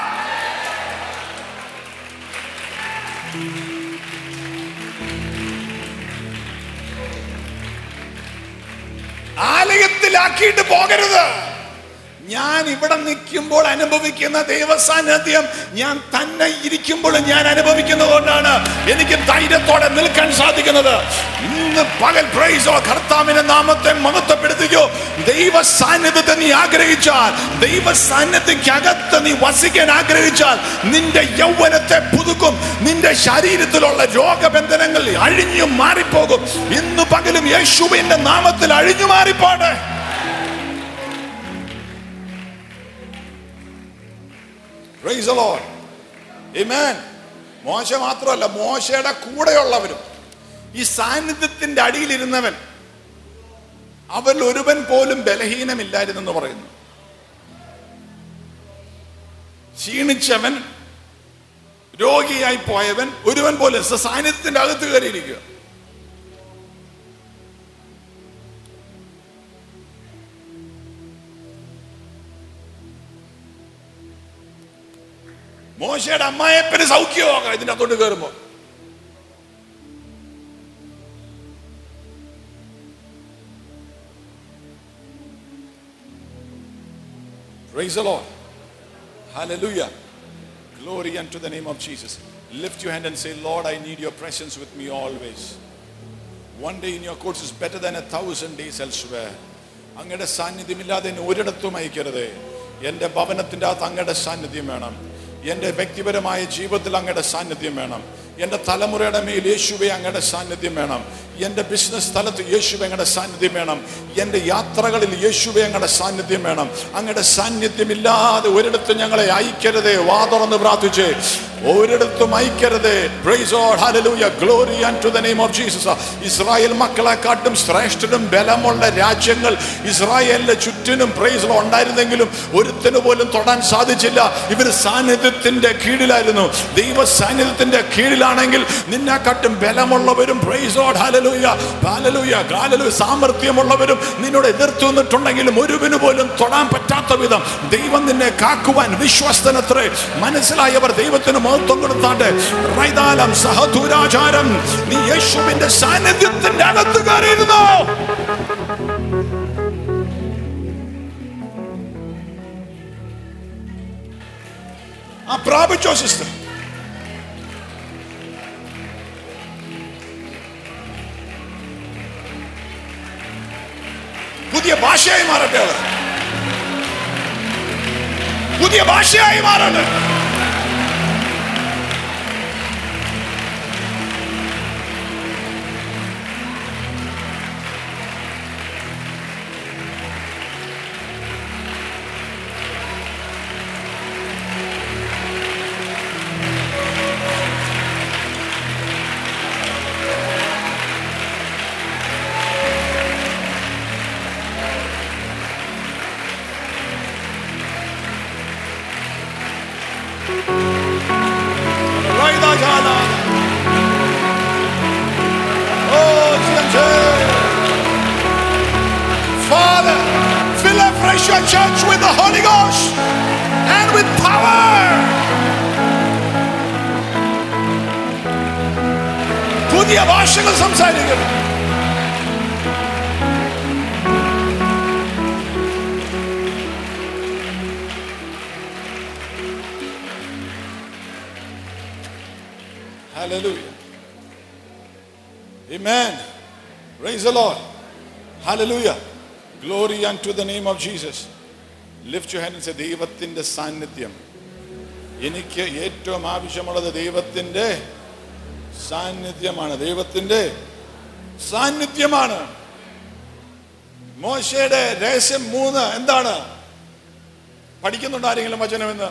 ആലയത്തിലാക്കിയിട്ട് പോകരുത് ഞാൻ ഇവിടെ നിൽക്കുമ്പോൾ അനുഭവിക്കുന്ന ദൈവസാന്നിധ്യം ഞാൻ തന്നെ ഇരിക്കുമ്പോൾ ഞാൻ അനുഭവിക്കുന്നത് കൊണ്ടാണ് എനിക്ക് ധൈര്യത്തോടെ നിൽക്കാൻ സാധിക്കുന്നത് ഇന്ന് പകൽ പ്രൈസോ കർത്താവിന്റെ നാമത്തെ മഹത്വപ്പെടുത്തിക്കോ ദൈവ സാന്നിധ്യത്തെ നീ ആഗ്രഹിച്ചാൽ ദൈവ സാന്നിധ്യക്കകത്ത് നീ വസിക്കാൻ ആഗ്രഹിച്ചാൽ നിന്റെ യൗവനത്തെ പുതുക്കും നിന്റെ ശരീരത്തിലുള്ള രോഗബന്ധനങ്ങൾ അഴിഞ്ഞു മാറിപ്പോകും ഇന്ന് പകലും യേശുവിന്റെ നാമത്തിൽ അഴിഞ്ഞു മാറിപ്പോട്ടെ Praise the Lord. Amen. മോശ മാത്രമല്ല മോശയുടെ കൂടെയുള്ളവരും ഈ സാന്നിധ്യത്തിന്റെ അടിയിലിരുന്നവൻ അവരിൽ ഒരുവൻ പോലും ബലഹീനമില്ലായിരുന്നെന്ന് പറയുന്നു ക്ഷീണിച്ചവൻ രോഗിയായി പോയവൻ ഒരുവൻ പോലും സ- സാന്നിധ്യത്തിന്റെ അകത്ത് കയറിയിരിക്കുക മോശയുടെ അമ്മായപ്പന് സൗഖ്യമാകാം ഇതിന്റെ അകത്തോട്ട് കയറുമ്പോ Praise the Lord. Hallelujah. Glory unto the name of Jesus. Lift your hand and say, Lord, I need your presence with me always. One day in your courts is better than a thousand days elsewhere. അങ്ങയുടെ സാന്നിധ്യമില്ലാതെ എന്നെ ഒരിടത്തും അയക്കരുത് എൻ്റെ ഭവനത്തിൻ്റെ അകത്ത് അങ്ങയുടെ സാന്നിധ്യം വേണം എൻ്റെ വ്യക്തിപരമായ ജീവിതത്തിൽ അങ്ങയുടെ സാന്നിധ്യം വേണം എൻ്റെ തലമുറയുടെ മേൽ യേശുവെ അങ്ങയുടെ സാന്നിധ്യം വേണം എൻ്റെ ബിസിനസ് സ്ഥലത്ത് യേശുവെ അങ്ങയുടെ സാന്നിധ്യം വേണം എൻ്റെ യാത്രകളിൽ യേശുവെ അങ്ങയുടെ സാന്നിധ്യം വേണം അങ്ങയുടെ സാന്നിധ്യമില്ലാതെ ഒരിടത്തും ഞങ്ങളെ അയക്കരുതേ വാ തുറന്ന് പ്രാർത്ഥിച്ച് ഒരിടത്തും അയക്കരുതേ Praise God. Hallelujah. Glory unto the name of Jesus. Israel മക്കളെക്കാട്ടും ശ്രേഷ്ഠനും ബലമുള്ള രാജ്യങ്ങൾ ഇസ്രായേലിന്റെ ചുറ്റിനും പ്രൈസ് ഉണ്ടായിരുന്നെങ്കിലും ഒരുത്തിന് പോലും തൊടാൻ സാധിച്ചില്ല ഇവർ സാന്നിധ്യത്തിന്റെ കീഴിലായിരുന്നു ദൈവ സാന്നിധ്യത്തിന്റെ കീഴിലാണെങ്കിൽ നിന്നെക്കാട്ടും ബലമുള്ളവരും praise God hallelujah hallelujah hallelujah സാമർത്ഥ്യമുള്ളവരും നിന്നോട് എതിർത്തു നിന്നിട്ടുണ്ടെങ്കിലും ഒരുവിന് പോലും തൊടാൻ പറ്റാത്ത വിധം ദൈവം നിന്നെ കാക്കുവാൻ വിശ്വസ്തനത്രേ മനസ്സിലായവർ ദൈവത്തിന് മഹത്വം കൊടുത്താണ്ട് റൈതാലം സഹദൂരാചാരം നീ യേശുവിന്റെ സാന്നിധ്യത്തിന്റെ അകത്ത് കയറിയിരുന്നോ ആ പ്രാപിച്ചോ സിസ്റ്റർ പുതിയ ഭാഷയായി മാറട്ടെ അത് പുതിയ ഭാഷയായി മാറട്ടെ Shalagala. Oh, Jesus. Father, fill afresh your church with the Holy Ghost and with power. പുതിയ ഭാഷകൾ സംസാരിക്കണം Hallelujah. Amen. Praise the Lord. Hallelujah. Glory unto the name of Jesus. Lift your hand and say, ദൈവത്തിൻ്റെ സാന്നിധ്യം എനിക്ക് ഏറ്റവും ആവശ്യമുള്ളത് ദൈവത്തിൻ്റെ സാന്നിധ്യമാണ് ദൈവത്തിൻ്റെ സാന്നിധ്യമാണ് മോശയുടെ രഹസ്യം മൂന്ന് എന്താണ് പഠിക്കുന്നുണ്ടോ ആരെങ്കിലും വചനമെന്ന്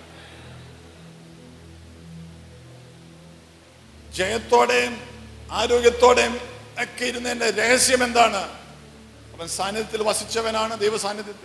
ജയത്തോടെയും ആരോഗ്യത്തോടെയും ഒക്കെ ഇരുന്നതിന്റെ രഹസ്യം എന്താണ് അവൻ സാന്നിധ്യത്തിൽ വസിച്ചവനാണ് ദൈവ സാന്നിധ്യത്തിൽ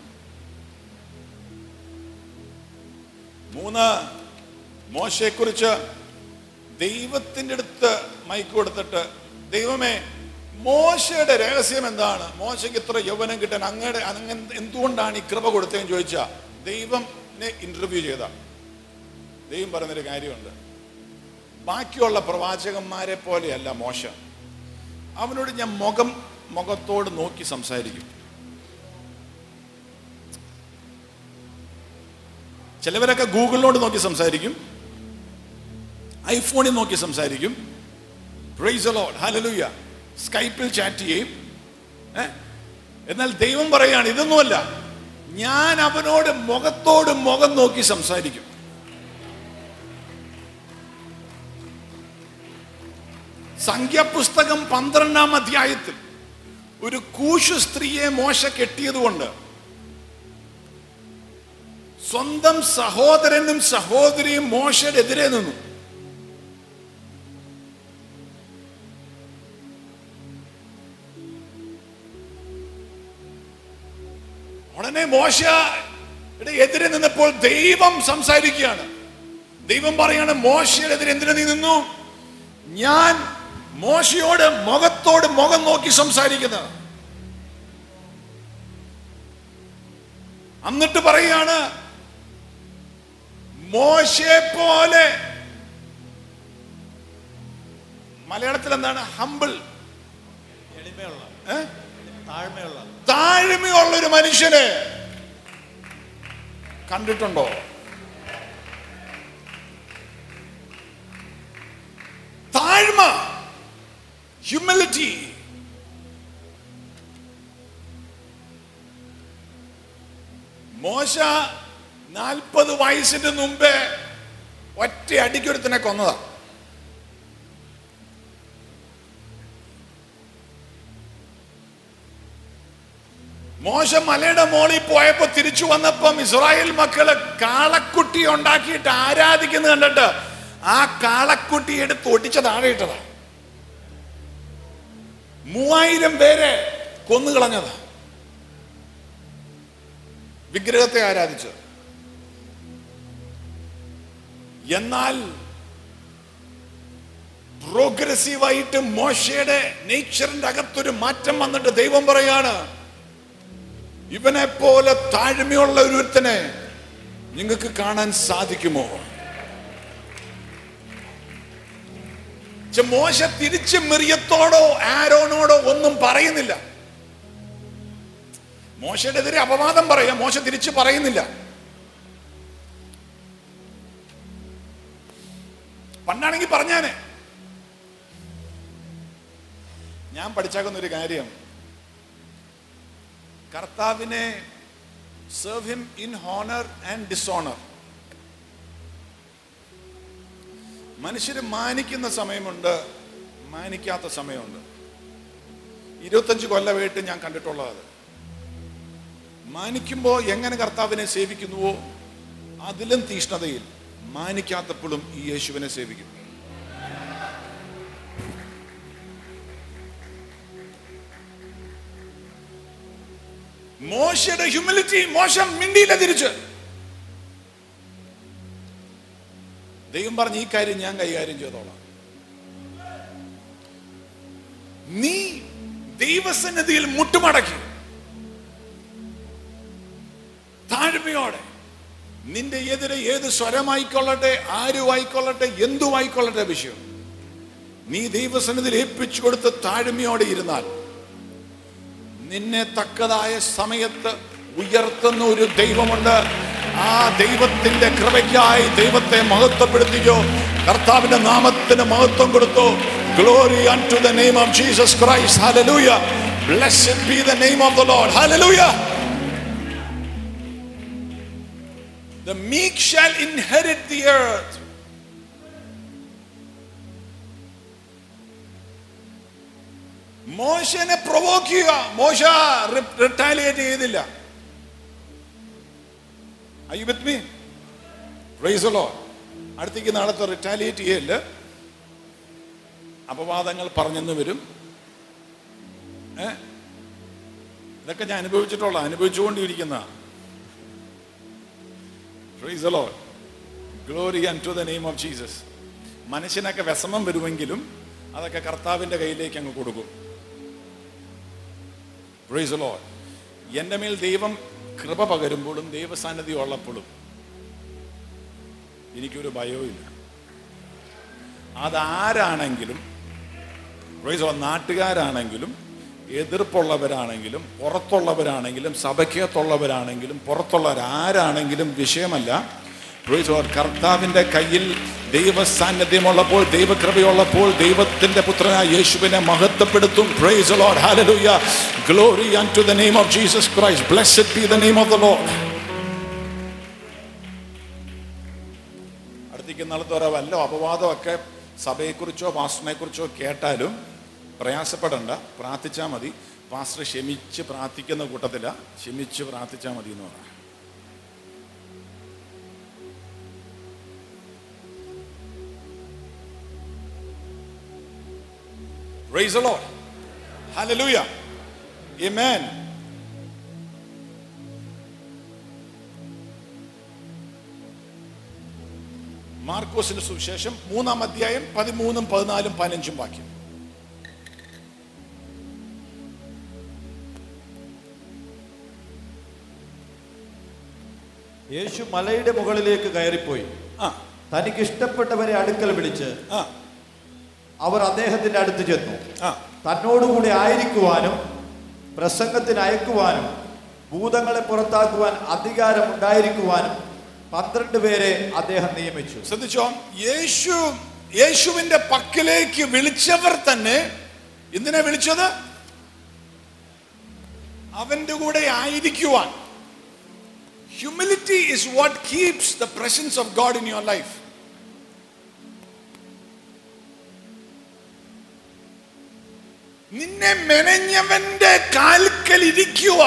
മൂന്ന് മോശയെക്കുറിച്ച് ദൈവത്തിൻ്റെ അടുത്ത് മൈക്ക് കൊടുത്തിട്ട് ദൈവമേ മോശയുടെ രഹസ്യം എന്താണ് മോശയ്ക്ക് ഇത്ര യൗവനം കിട്ടാൻ അങ്ങയുടെ അങ്ങ് എന്തുകൊണ്ടാണ് ഈ കൃപ കൊടുത്തതെന്ന് ചോദിച്ചാൽ ദൈവനെ ഇന്റർവ്യൂ ചെയ്ത ദൈവം പറയുന്നൊരു കാര്യമുണ്ട് ബാക്കിയുള്ള പ്രവാചകന്മാരെ പോലെയല്ല മോശ അവനോട് ഞാൻ മുഖം മുഖത്തോട് നോക്കി സംസാരിക്കും ചിലവരൊക്കെ ഗൂഗിളിനോട് നോക്കി സംസാരിക്കും ഐഫോണിൽ നോക്കി സംസാരിക്കും പ്രൈസ് ലോഡ് ഹലലുയ സ്കൈപ്പിൽ ചാറ്റ് ചെയ്യും ഏ? എന്നാൽ ദൈവം പറയാണ് ഇതൊന്നുമല്ല ഞാൻ അവനോട് മുഖത്തോട് മുഖം നോക്കി സംസാരിക്കും സംഖ്യാപുസ്തകം പന്ത്രണ്ടാം അധ്യായത്തിൽ ഒരു കൂശു സ്ത്രീയെ മോശ കെട്ടിയതുകൊണ്ട് സ്വന്തം സഹോദരനും സഹോദരിയും മോശയുടെ എതിരെ നിന്നു ഉടനെ മോശയുടെ എതിരെ നിന്നപ്പോൾ ദൈവം സംസാരിക്കുകയാണ് ദൈവം പറയാണ് മോശയുടെ എതിരെ എന്തിനു നീ നിന്നു ഞാൻ മോശയോട് മുഖത്തോട് മുഖം നോക്കി സംസാരിക്കുന്നത് എന്നിട്ട് പറയാണ് മോശയെ പോലെ മലയാളത്തിൽ എന്താണ് ഹമ്പിൾ എളിമയുള്ള ഏ? താഴ്മയുള്ള താഴ്മയുള്ള ഒരു മനുഷ്യനെ കണ്ടിട്ടുണ്ടോ താഴ്മ ഹ്യൂമിലിറ്റി മോശ നാൽപ്പത് വയസ്സിന് മുമ്പേ ഒറ്റ അടിക്കൊരുത്തിനെ കൊന്നതാ മോശ മലയുടെ മോളിൽ പോയപ്പോ തിരിച്ചു വന്നപ്പം ഇസ്രായേൽ മക്കള് കാളക്കുട്ടി ഉണ്ടാക്കിയിട്ട് ആരാധിക്കുന്നത് കണ്ടിട്ട് ആ കാളക്കുട്ടി എടുത്ത് ഒടിച്ച താഴെ ഇട്ടതാ മൂവായിരം പേരെ കൊന്നുകളഞ്ഞതാ വിഗ്രഹത്തെ ആരാധിച്ച് എന്നാൽ പ്രോഗ്രസീവായിട്ട് മോശയുടെ നേച്ചറിന്റെ അകത്തൊരു മാറ്റം വന്നിട്ട് ദൈവം പറയാണ് ഇവനെ പോലെ താഴ്മയുള്ള ഒരുത്തനെ നിങ്ങൾക്ക് കാണാൻ സാധിക്കുമോ ച്ച മോശ തിരിച്ച് മിറിയത്തോടോ ആരോനോടോ ഒന്നും പറയുന്നില്ല മോശയുടെ എതിരെ അപവാദം പറയാം മോശ തിരിച്ച് പറയുന്നില്ല പണ്ടാണെങ്കിൽ പറഞ്ഞാനെ ഞാൻ പഠിച്ചാക്കുന്ന ഒരു കാര്യം കർത്താവിനെ serve him in honour and dishonour മനുഷ്യർ മാനിക്കുന്ന സമയമുണ്ട് മാനിക്കാത്ത സമയമുണ്ട് ഇരുപത്തഞ്ച് കൊല്ലമായിട്ട് ഞാൻ കണ്ടിട്ടുള്ളത് അത് മാനിക്കുമ്പോൾ എങ്ങനെ കർത്താവിനെ സേവിക്കുന്നുവോ അതിലും തീഷ്ണതയിൽ മാനിക്കാത്തപ്പോഴും ഈ യേശുവിനെ സേവിക്കും മോശയുടെ ഹ്യൂമിലിറ്റി മോശം മിണ്ടിയില്ല തിരിച്ച് ദൈവം പറഞ്ഞ ഈ കാര്യം ഞാൻ കൈകാര്യം ചെയ്തോളാം നീ ദൈവസന്നിധിയിൽ മുട്ടുമടക്കി താഴ്മയോടെ നിന്റെ എതിരെ ഏത് സ്വരമായിക്കൊള്ളട്ടെ ആരുമായിക്കൊള്ളട്ടെ എന്തുമായിക്കൊള്ളട്ടെ വിഷയം നീ ദൈവസന്നിധിയിൽ ഏൽപ്പിച്ചു കൊടുത്ത് താഴ്മയോടെ ഇരുന്നാൽ നിന്നെ തക്കതായ സമയത്ത് ഉയർത്തുന്ന ഒരു ദൈവമുണ്ട് ആ ദൈവത്തിന്റെ കൃപയ്ക്കായി ദൈവത്തെ മഹത്വപ്പെടുത്തിക്കോ കർത്താവിന്റെ നാമത്തിന് മഹത്വം കൊടുത്തു glory unto the name of Jesus Christ hallelujah blessed be the name of the Lord hallelujah The meek shall inherit the earth. മോശനെ പ്രൊവോക്ക് ചെയ്യുക മോശ റിട്ടാലിയേറ്റ് ചെയ്തില്ല ഐ വിത്ത് മീ പ്രൈസലോ അടുത്തേക്ക് നാളത്തെ റിട്ടാലിയേറ്റ് ചെയ്യല്ല അപവാദങ്ങൾ പറഞ്ഞെന്ന് വരും ഏ ഇതൊക്കെ ഞാൻ അനുഭവിച്ചിട്ടുള്ള അനുഭവിച്ചുകൊണ്ടിരിക്കുന്ന praise Lord glory and to the name of Jesus മനുഷ്യനൊക്കെ വിഷമം വരുമെങ്കിലും അതൊക്കെ കർത്താവിന്റെ കയ്യിലേക്ക് അങ്ങ് കൊടുക്കും പ്രൈസ് ലോ എൻ്റെ മേൽ ദൈവം കൃപ പകരുമ്പോഴും ദൈവസാന്നിധി ഉള്ളപ്പോഴും എനിക്കൊരു ഭയവും ഇല്ല അതാരാണെങ്കിലും പ്രൈസ് ലോ നാട്ടുകാരാണെങ്കിലും എതിർപ്പുള്ളവരാണെങ്കിലും പുറത്തുള്ളവരാണെങ്കിലും സഭയ്ക്കകത്തുള്ളവരാണെങ്കിലും പുറത്തുള്ളവരാരാണെങ്കിലും വിഷയമല്ല പ്രൈസ് ലോ കർത്താവിൻ്റെ കയ്യിൽ ദൈവ സാന്നിധ്യമുള്ളപ്പോൾ ദൈവകൃപയുള്ളപ്പോൾ ദൈവത്തിന്റെ പുത്രനായ യേശുവിനെ മഹത്വപ്പെടുത്തും praise Lord hallelujah glory unto the name of Jesus Christ blessed be the name of the Lord അടുത്തേക്ക് നാളത്തോരോ വല്ല അപവാദമൊക്കെ സഭയെക്കുറിച്ചോ പാസ്റ്ററിനെ കുറിച്ചോ കേട്ടാലും പ്രയാസപ്പെടണ്ട പ്രാർത്ഥിച്ചാൽ മതി പാസ്റ്റർ ക്ഷമിച്ച് പ്രാർത്ഥിക്കുന്ന കൂട്ടത്തില ക്ഷമിച്ച് പ്രാർത്ഥിച്ചാൽ മതി എന്ന് പറയാം Praise the Lord. Hallelujah. Amen. മാർക്കോസിന്റെ സുവിശേഷം മൂന്നാം അധ്യായം പതിമൂന്നും പതിനാലും പതിനഞ്ചും വാക്യം യേശു മലയുടെ മുകളിലേക്ക് കയറിപ്പോയി ആ തനിക്ക് ഇഷ്ടപ്പെട്ടവരെ അടുക്കൽ വിളിച്ച് ആ അവർ അദ്ദേഹത്തിന്റെ അടുത്ത് ചെന്നു ആ തന്നോടുകൂടി ആയിരിക്കുവാനും പ്രസംഗത്തിന് അയക്കുവാനും ഭൂതങ്ങളെ പുറത്താക്കുവാൻ അധികാരം ഉണ്ടായിരിക്കുവാനും പന്ത്രണ്ട് പേരെ അദ്ദേഹം നിയമിച്ചു ശ്രദ്ധിച്ചോ യേശു യേശുവിന്റെ പക്കലേക്ക് വിളിച്ചവർ തന്നെ എന്തിനാ വിളിച്ചത് അവന്റെ കൂടെ ആയിരിക്കുവാൻ humility is what keeps the presence of God in your life നിന്നെ മെനഞ്ഞവന്റെ കാൽക്കൽ ഇരിക്കുക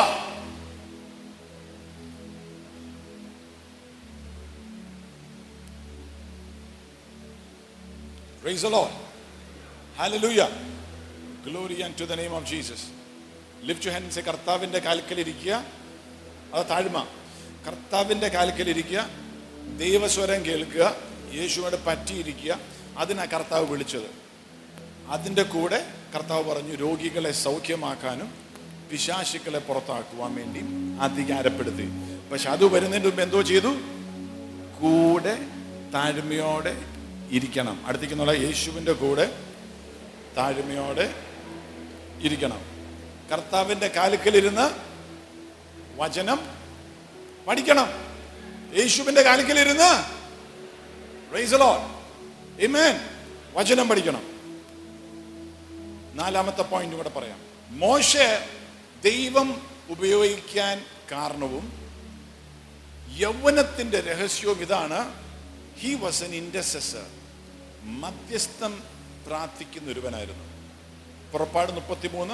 Praise the Lord. Hallelujah. Glory unto the name of Jesus. Lift your hands. കർത്താവിന്റെ കാൽക്കലിരിക്കുക അത് താഴ്മ കർത്താവിന്റെ കാൽക്കലിരിക്കുക ദൈവസ്വരം കേൾക്കുക യേശുവോട് പറ്റിയിരിക്കുക അതിനാ കർത്താവ് വിളിച്ചത് അതിൻ്റെ കൂടെ കർത്താവ് പറഞ്ഞു രോഗികളെ സൗഖ്യമാക്കാനും പിശാശുക്കളെ പുറത്താക്കുവാൻ വേണ്ടി അധികാരപ്പെടുത്തി പക്ഷെ അത് വരുന്നതിന് മുമ്പ് എന്തോ ചെയ്തു കൂടെ താഴ്മയോടെ ഇരിക്കണം അടുത്തേക്കുന്നുള്ള യേശുവിൻ്റെ കൂടെ താഴ്മയോടെ ഇരിക്കണം കർത്താവിൻ്റെ കാലുക്കലിരുന്ന് വചനം പഠിക്കണം യേശുവിൻ്റെ കാലുക്കലിരുന്ന് Praise the Lord. Amen. വചനം പഠിക്കണം നാലാമത്തെ പോയിന്റ് കൂടെ പറയാം മോശ ദൈവം ഉപയോഗിക്കാൻ കാരണവും യൗവനത്തിന്റെ രഹസ്യവും ഇതാണ് ഹി വാസ് എൻ ഇൻഡസസർ മധ്യസ്ഥം പ്രാർത്ഥിക്കുന്ന ഒരുവനായിരുന്നു പുറപ്പാട് മുപ്പത്തിമൂന്ന്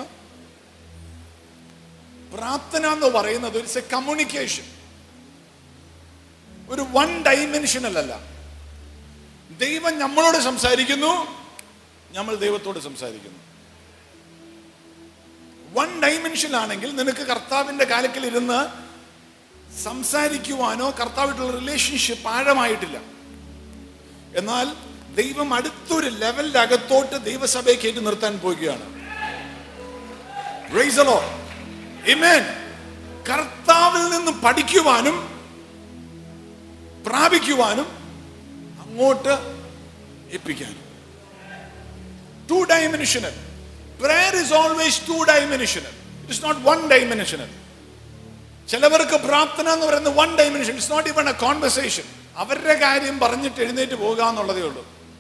പ്രാർത്ഥന എന്ന് പറയുന്നത് ഇറ്റ്സ് എ കമ്മ്യൂണിക്കേഷൻ ഒരു വൺ ഡൈമെൻഷനല്ല ദൈവം നമ്മളോട് സംസാരിക്കുന്നു നമ്മൾ ദൈവത്തോട് സംസാരിക്കുന്നു വൺ ഡൈമെൻഷനാണെങ്കിൽ നിനക്ക് കർത്താവിന്റെ കാലത്തിൽ ഇരുന്ന് സംസാരിക്കുവാനോ കർത്താവായിട്ടുള്ള റിലേഷൻഷിപ്പ് ആഴമായിട്ടില്ല എന്നാൽ ദൈവം അടുത്തൊരു ലെവലിന്റെ അകത്തോട്ട് ദൈവസഭയെ കയറ്റി നിർത്താൻ പോവുകയാണ് Praise the Lord. Amen. കർത്താവിൽ നിന്ന് പഠിക്കുവാനും പ്രാപിക്കുവാനും അങ്ങോട്ട് എപ്പിക്കാനും two dimensional prayer is always two dimensional it is not one dimensional ചിലവർക്ക് പ്രാർത്ഥന എന്ന് പറയുന്നത് one dimension it's not even a conversation അവരുടെ കാര്യം പറഞ്ഞിട്ട് എഴുന്നേറ്റ് പോകുക എന്നുള്ളതേ ഉള്ളൂ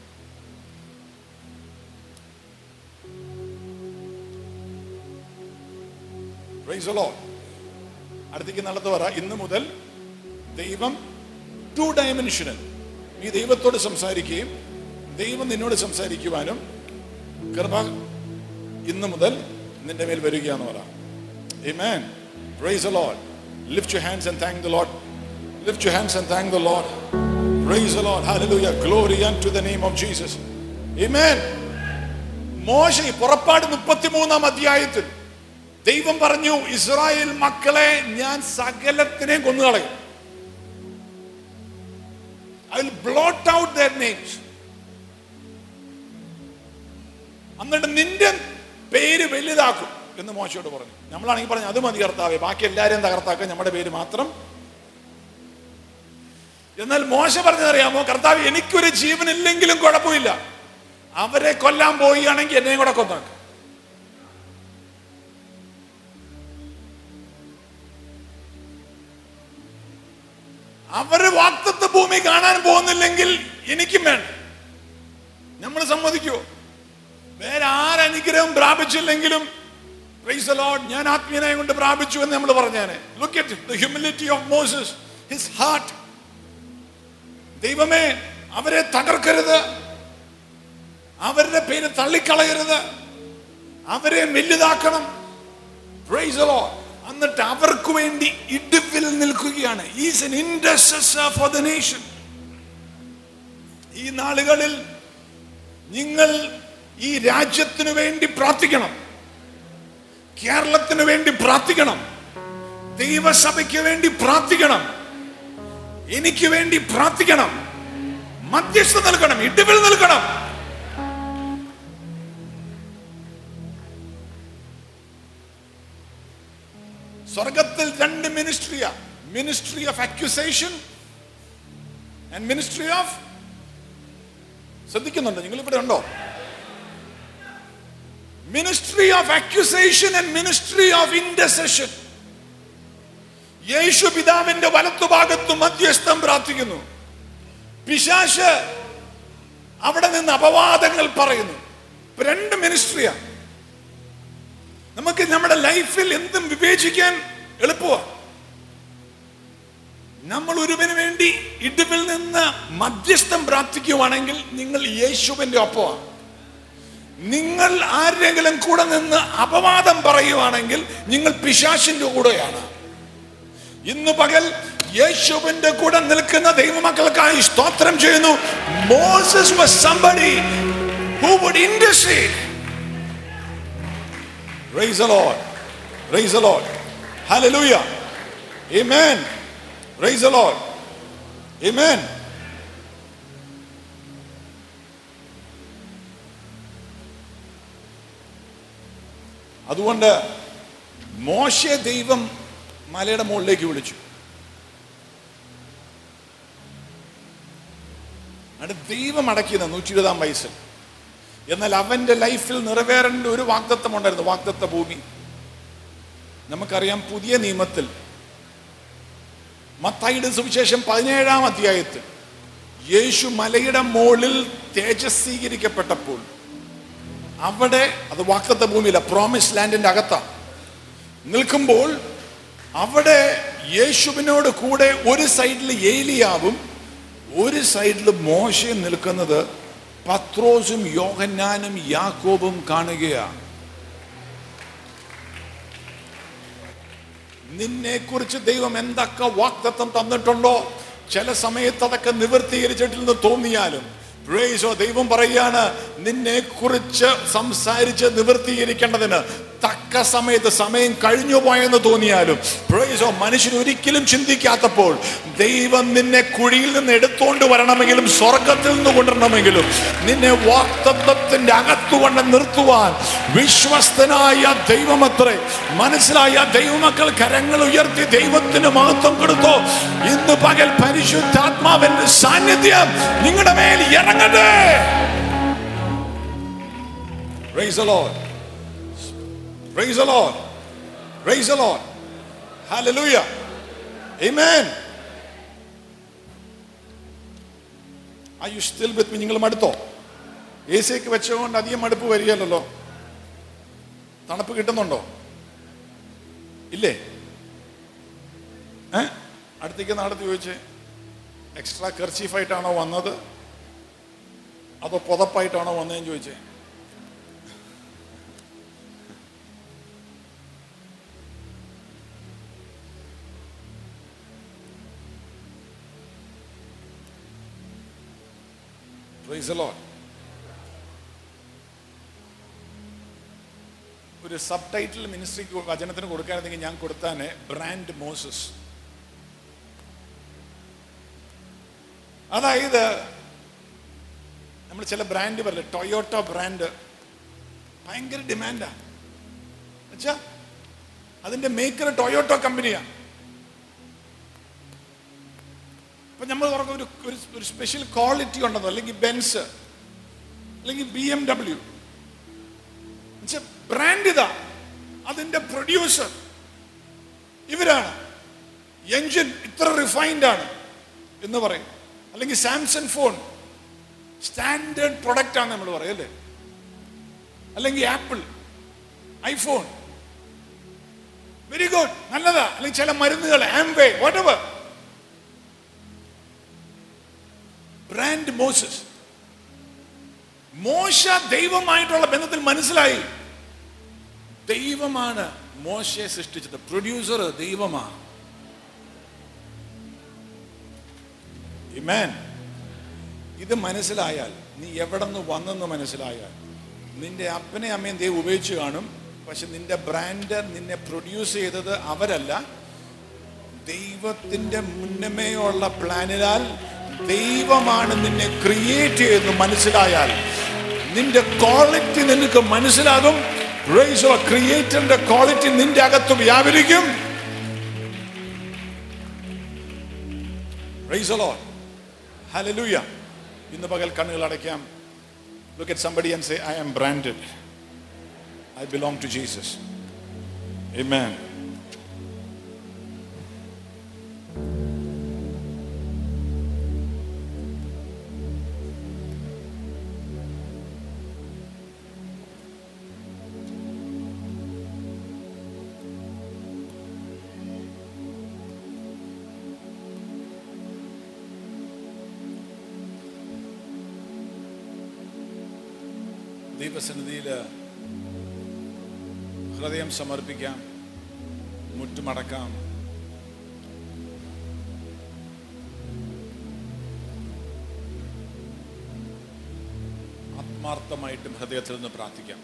Praise the Lord. അടുത്തേക്ക് നടത്തു പറ ഇന്ന് മുതൽ ദൈവം ടു ഡയമെൻഷനൽ നീ ദൈവത്തോട് സംസാരിക്കുകയും ദൈവം നിന്നോട് സംസാരിക്കുവാനും കൃപ ഇന്ന് മുതൽ നിന്റെ മേൽ വരികയാന്ന് പറ Amen. Praise the Lord. Lift your hands and thank the Lord. Lift your hands and thank the Lord. Praise the Lord. Hallelujah. Glory unto the name of Jesus. Amen. മോശ ഈ പുറപ്പാട് മുപ്പത്തിമൂന്നാം അധ്യായത്തിൽ ദൈവം പറഞ്ഞു ഇസ്രായേൽ മക്കളെ ഞാൻ സകലത്തിനെയും കൊന്നുകളയും I will blot out their names എന്നിട്ട് നിന്റെ പേര് വലുതാക്കും എന്ന് മോശയോട് പറഞ്ഞു നമ്മളാണെങ്കിൽ പറഞ്ഞു അത് മതി കർത്താവേ ബാക്കി എല്ലാവരെയും തകർത്താക്കാൻ നമ്മുടെ പേര് മാത്രം എന്നാൽ മോശ പറഞ്ഞതറിയാമോ കർത്താവ് എനിക്കൊരു ജീവനില്ലെങ്കിലും കുഴപ്പമില്ല അവരെ കൊല്ലാൻ പോവുകയാണെങ്കിൽ എന്നെയും കൂടെ കൊന്നാക്കും അവര് വാക്തത്വ ഭൂമി കാണാൻ പോകുന്നില്ലെങ്കിൽ എനിക്കും വേണം നമ്മൾ സമ്മതിക്കുമോ വേറെ ആരനുഗ്രഹം പ്രാപിച്ചില്ലെങ്കിലും Praise the Lord, ഞാൻ ആത്മീയനായ കൊണ്ട് പ്രാപിച്ചു എന്ന് നമ്മൾ പറഞ്ഞേനെ look at the humility of Moses his heart ദൈവമേ അവരെ തകർക്കരുത് അവരുടെ പേര് തള്ളിക്കളയരുത് അവരെ വലുതാക്കണം Praise the Lord. എന്നിട്ട് അവർക്ക് വേണ്ടി ഇടുവിൽ നിൽക്കുകയാണ് is an intercessor for the nation ഈ നാളുകളിൽ നിങ്ങൾ ഈ രാജ്യത്തിനു വേണ്ടി പ്രാർത്ഥിക്കണം കേരളത്തിന് വേണ്ടി പ്രാർത്ഥിക്കണം ദൈവസഭയ്ക്ക് വേണ്ടി പ്രാർത്ഥിക്കണം എനിക്ക് വേണ്ടി പ്രാർത്ഥിക്കണം മധ്യസ്ഥ നൽകണം ഇടിവിൽ നൽകണം സ്വർഗത്തിൽ രണ്ട് മിനിസ്ട്രിയാ ministry of accusation and ministry of ശ്രദ്ധിക്കുന്നുണ്ടോ നിങ്ങൾ ഇവിടെ ഉണ്ടോ ministry of accusation and ministry of intercession യേശു പിതാവിന്റെ വലത്തുഭാഗത്ത് മധ്യസ്ഥം പ്രാർത്ഥിക്കുന്നു പിശാശ് അവിടെ നിന്ന് അപവാദങ്ങൾ പറയുന്നു ഇപ്പൊ രണ്ട് മിനിസ്ട്രിയാ നമുക്ക് നമ്മുടെ ലൈഫിൽ എന്തും വിവേചിക്കാൻ എളുപ്പമാണ് നമ്മൾ ഒരുവന് വേണ്ടി ഇടിവിൽ നിന്ന് മധ്യസ്ഥം പ്രാർത്ഥിക്കുവാണെങ്കിൽ നിങ്ങൾ യേശുവിന്റെ ഒപ്പമാണ് നിങ്ങൾ ആരെങ്കിലും കൂടെ നിന്ന് അപവാദം പറയുവാണെങ്കിൽ നിങ്ങൾ പിശാശിന്റെ കൂടെയാണ് ഇന്ന് പകൽ യേശുവിന്റെ കൂടെ നിൽക്കുന്ന ദൈവമക്കൾക്കായി സ്തോത്രം ചെയ്യുന്നു Moses was somebody who would intercede praise the lord praise the lord hallelujah amen praise the lord amen അതുകൊണ്ട് മോശ ദൈവം മലയുടെ മുകളിലേക്ക് വിളിച്ചു അത് ദൈവം അടക്കിയത് നൂറ്റി ഇരുപതാം വയസ്സിൽ എന്നാൽ അവന്റെ ലൈഫിൽ നിറവേറേണ്ട ഒരു വാക്തത്വം ഉണ്ടായിരുന്നു വാക്തത്വ ഭൂമി നമുക്കറിയാം പുതിയ നിയമത്തിൽ മത്തായിയുടെ സുവിശേഷം പതിനേഴാം അധ്യായത്തിൽ യേശു മലയുടെ മുകളിൽ തേജസ്വീകരിക്കപ്പെട്ടപ്പോൾ അവിടെ അത് വാക്തത്വ ഭൂമിയില്ല പ്രോമിസ് ലാൻഡിന്റെ അകത്താണ് നിൽക്കുമ്പോൾ അവിടെ യേശുവിനോട് കൂടെ ഒരു സൈഡിൽ ഏലിയാവും ഒരു സൈഡിൽ മോശയും നിൽക്കുന്നത് പത്രോസും യോഹന്നാനും യാക്കോബും കാണുകയാണ് നിന്നെ കുറിച്ച് ദൈവം എന്തൊക്കെ വാക്തത്വം തന്നിട്ടുണ്ടോ ചില സമയത്ത് അതൊക്കെ നിവൃത്തീകരിച്ചിട്ടില്ലെന്ന് തോന്നിയാലും പ്രേസോ ദൈവം പറയാണ് നിന്നെ കുറിച്ച് സംസാരിച്ച് നിവൃത്തീകരിക്കേണ്ടതിന് തക്ക സമയത്ത് സമയം കഴിഞ്ഞു പോയെന്ന് തോന്നിയാലും praise God, മനുഷ്യൻ ഒരിക്കലും ചിന്തിക്കാത്തപ്പോൾ ദൈവം നിന്നെ കുഴിയിൽ നിന്ന് എടുത്തോണ്ട് വരണമെങ്കിലും സ്വർഗത്തിൽ നിന്ന് കൊണ്ടുവരണമെങ്കിലും നിന്നെ വാക്തത്വത്തിന്റെ അകത്തുകൊണ്ട് നിർത്തുവാൻ വിശ്വസ്തനായ ദൈവമത്രേ മനസ്സിലായ ദൈവമക്കൾ കരങ്ങൾ ഉയർത്തി ദൈവത്തിന് മഹത്വം കൊടുത്തോ ഇന്ന് പകൽ പരിശുദ്ധാത്മാവിന്റെ സാന്നിധ്യം നിങ്ങളുടെ മേൽ ഇറങ്ങട്ടെ Praise the Lord. Praise the Lord. Praise the Lord. Hallelujah. Amen. Are you still with me? നിങ്ങൾ മടുത്തോ എ സിക്ക് വെച്ചുകൊണ്ട് അധികം മടുപ്പ് വരികയല്ലോ തണുപ്പ് കിട്ടുന്നുണ്ടോ ഇല്ലേ ഏ അടുത്തേക്ക് നാടത്ത് ചോദിച്ചേ എക്സ്ട്രാ കർച്ചീഫായിട്ടാണോ വന്നത് അതോ പുതപ്പായിട്ടാണോ വന്നതെന്ന് ചോദിച്ചേ Praise the Lord. ഒരു സബ് ടൈറ്റിൽ മിനിസ്ട്രിക്ക് വചനത്തിന് കൊടുക്കാനെങ്കിൽ ഞാൻ കൊടുത്താനെ ബ്രാൻഡ് മോസസ് അതായത് നമ്മൾ ചില ബ്രാൻഡ് പറയില്ല ടൊയോട്ടോ ബ്രാൻഡ് ഭയങ്കര ഡിമാൻഡാ വെച്ചാ അതിന്റെ മേക്കർ ടൊയോട്ടോ കമ്പനിയാണ് അപ്പൊ നമ്മൾ തുറക്കുന്ന ഒരു ഒരു ഒരു സ്പെഷ്യൽ ക്വാളിറ്റി ഉണ്ടെന്നോ അല്ലെങ്കിൽ ബെൻസ് അല്ലെങ്കിൽ ബി എം ഡബ്ല്യു ബ്രാൻഡ് ഇതാ അതിന്റെ പ്രൊഡ്യൂസർ ഇവരാണ് എഞ്ചിൻ ഇത്ര റിഫൈൻഡ് ആണ് എന്ന് പറയും അല്ലെങ്കിൽ സാംസങ് ഫോൺ സ്റ്റാൻഡേർഡ് പ്രൊഡക്റ്റ് ആണ് നമ്മൾ പറയും അല്ലേ അല്ലെങ്കിൽ ആപ്പിൾ ഐഫോൺ വെരി ഗുഡ് നല്ലതാ അല്ലെങ്കിൽ ചില മരുന്നുകൾ Amway whatever brand Moses മോശ ദൈവമായിട്ടുള്ള ബന്ധത്തിൽ മനസ്സിലായി ദൈവമാണ് മോശയെ സൃഷ്ടിച്ചത് പ്രൊഡ്യൂസർ ദൈവമാണ് Amen. ഇത് മനസ്സിലായാൽ നീ എവിടെ നിന്ന് വന്നെന്ന് മനസ്സിലായാൽ നിന്റെ അപ്പനെ അമ്മയും ദൈവം ഉപയോഗിച്ച് കാണും പക്ഷെ നിന്റെ ബ്രാൻഡ് നിന്നെ പ്രൊഡ്യൂസ് ചെയ്തത് അവരല്ല ദൈവത്തിന്റെ മുന്നമേയുള്ള പ്ലാനിനാൽ ദൈവമാണ് നിന്നെ ക്രിയേറ്റ് ചെയ്തെന്ന് മനസ്സിലായാൽ നിന്റെ ക്വാളിറ്റി നിനക്ക് മനസ്സിലാകും ക്രിയേറ്ററിന്റെ ക്വാളിറ്റി നിന്റെ അകത്ത് വ്യാപരിക്കും Praise the Lord. Hallelujah. ഇന്ന് പകൽ കണ്ണുകൾ അടയ്ക്കാം Look at somebody and say, I am branded. I belong to Jesus. Amen. ദൈവസന്നിധിയിൽ ഹൃദയം സമർപ്പിക്കാം മുറ്റുമടക്കാം ആത്മാർത്ഥമായിട്ടും ഹൃദയത്തിൽ നിന്ന് പ്രാർത്ഥിക്കാം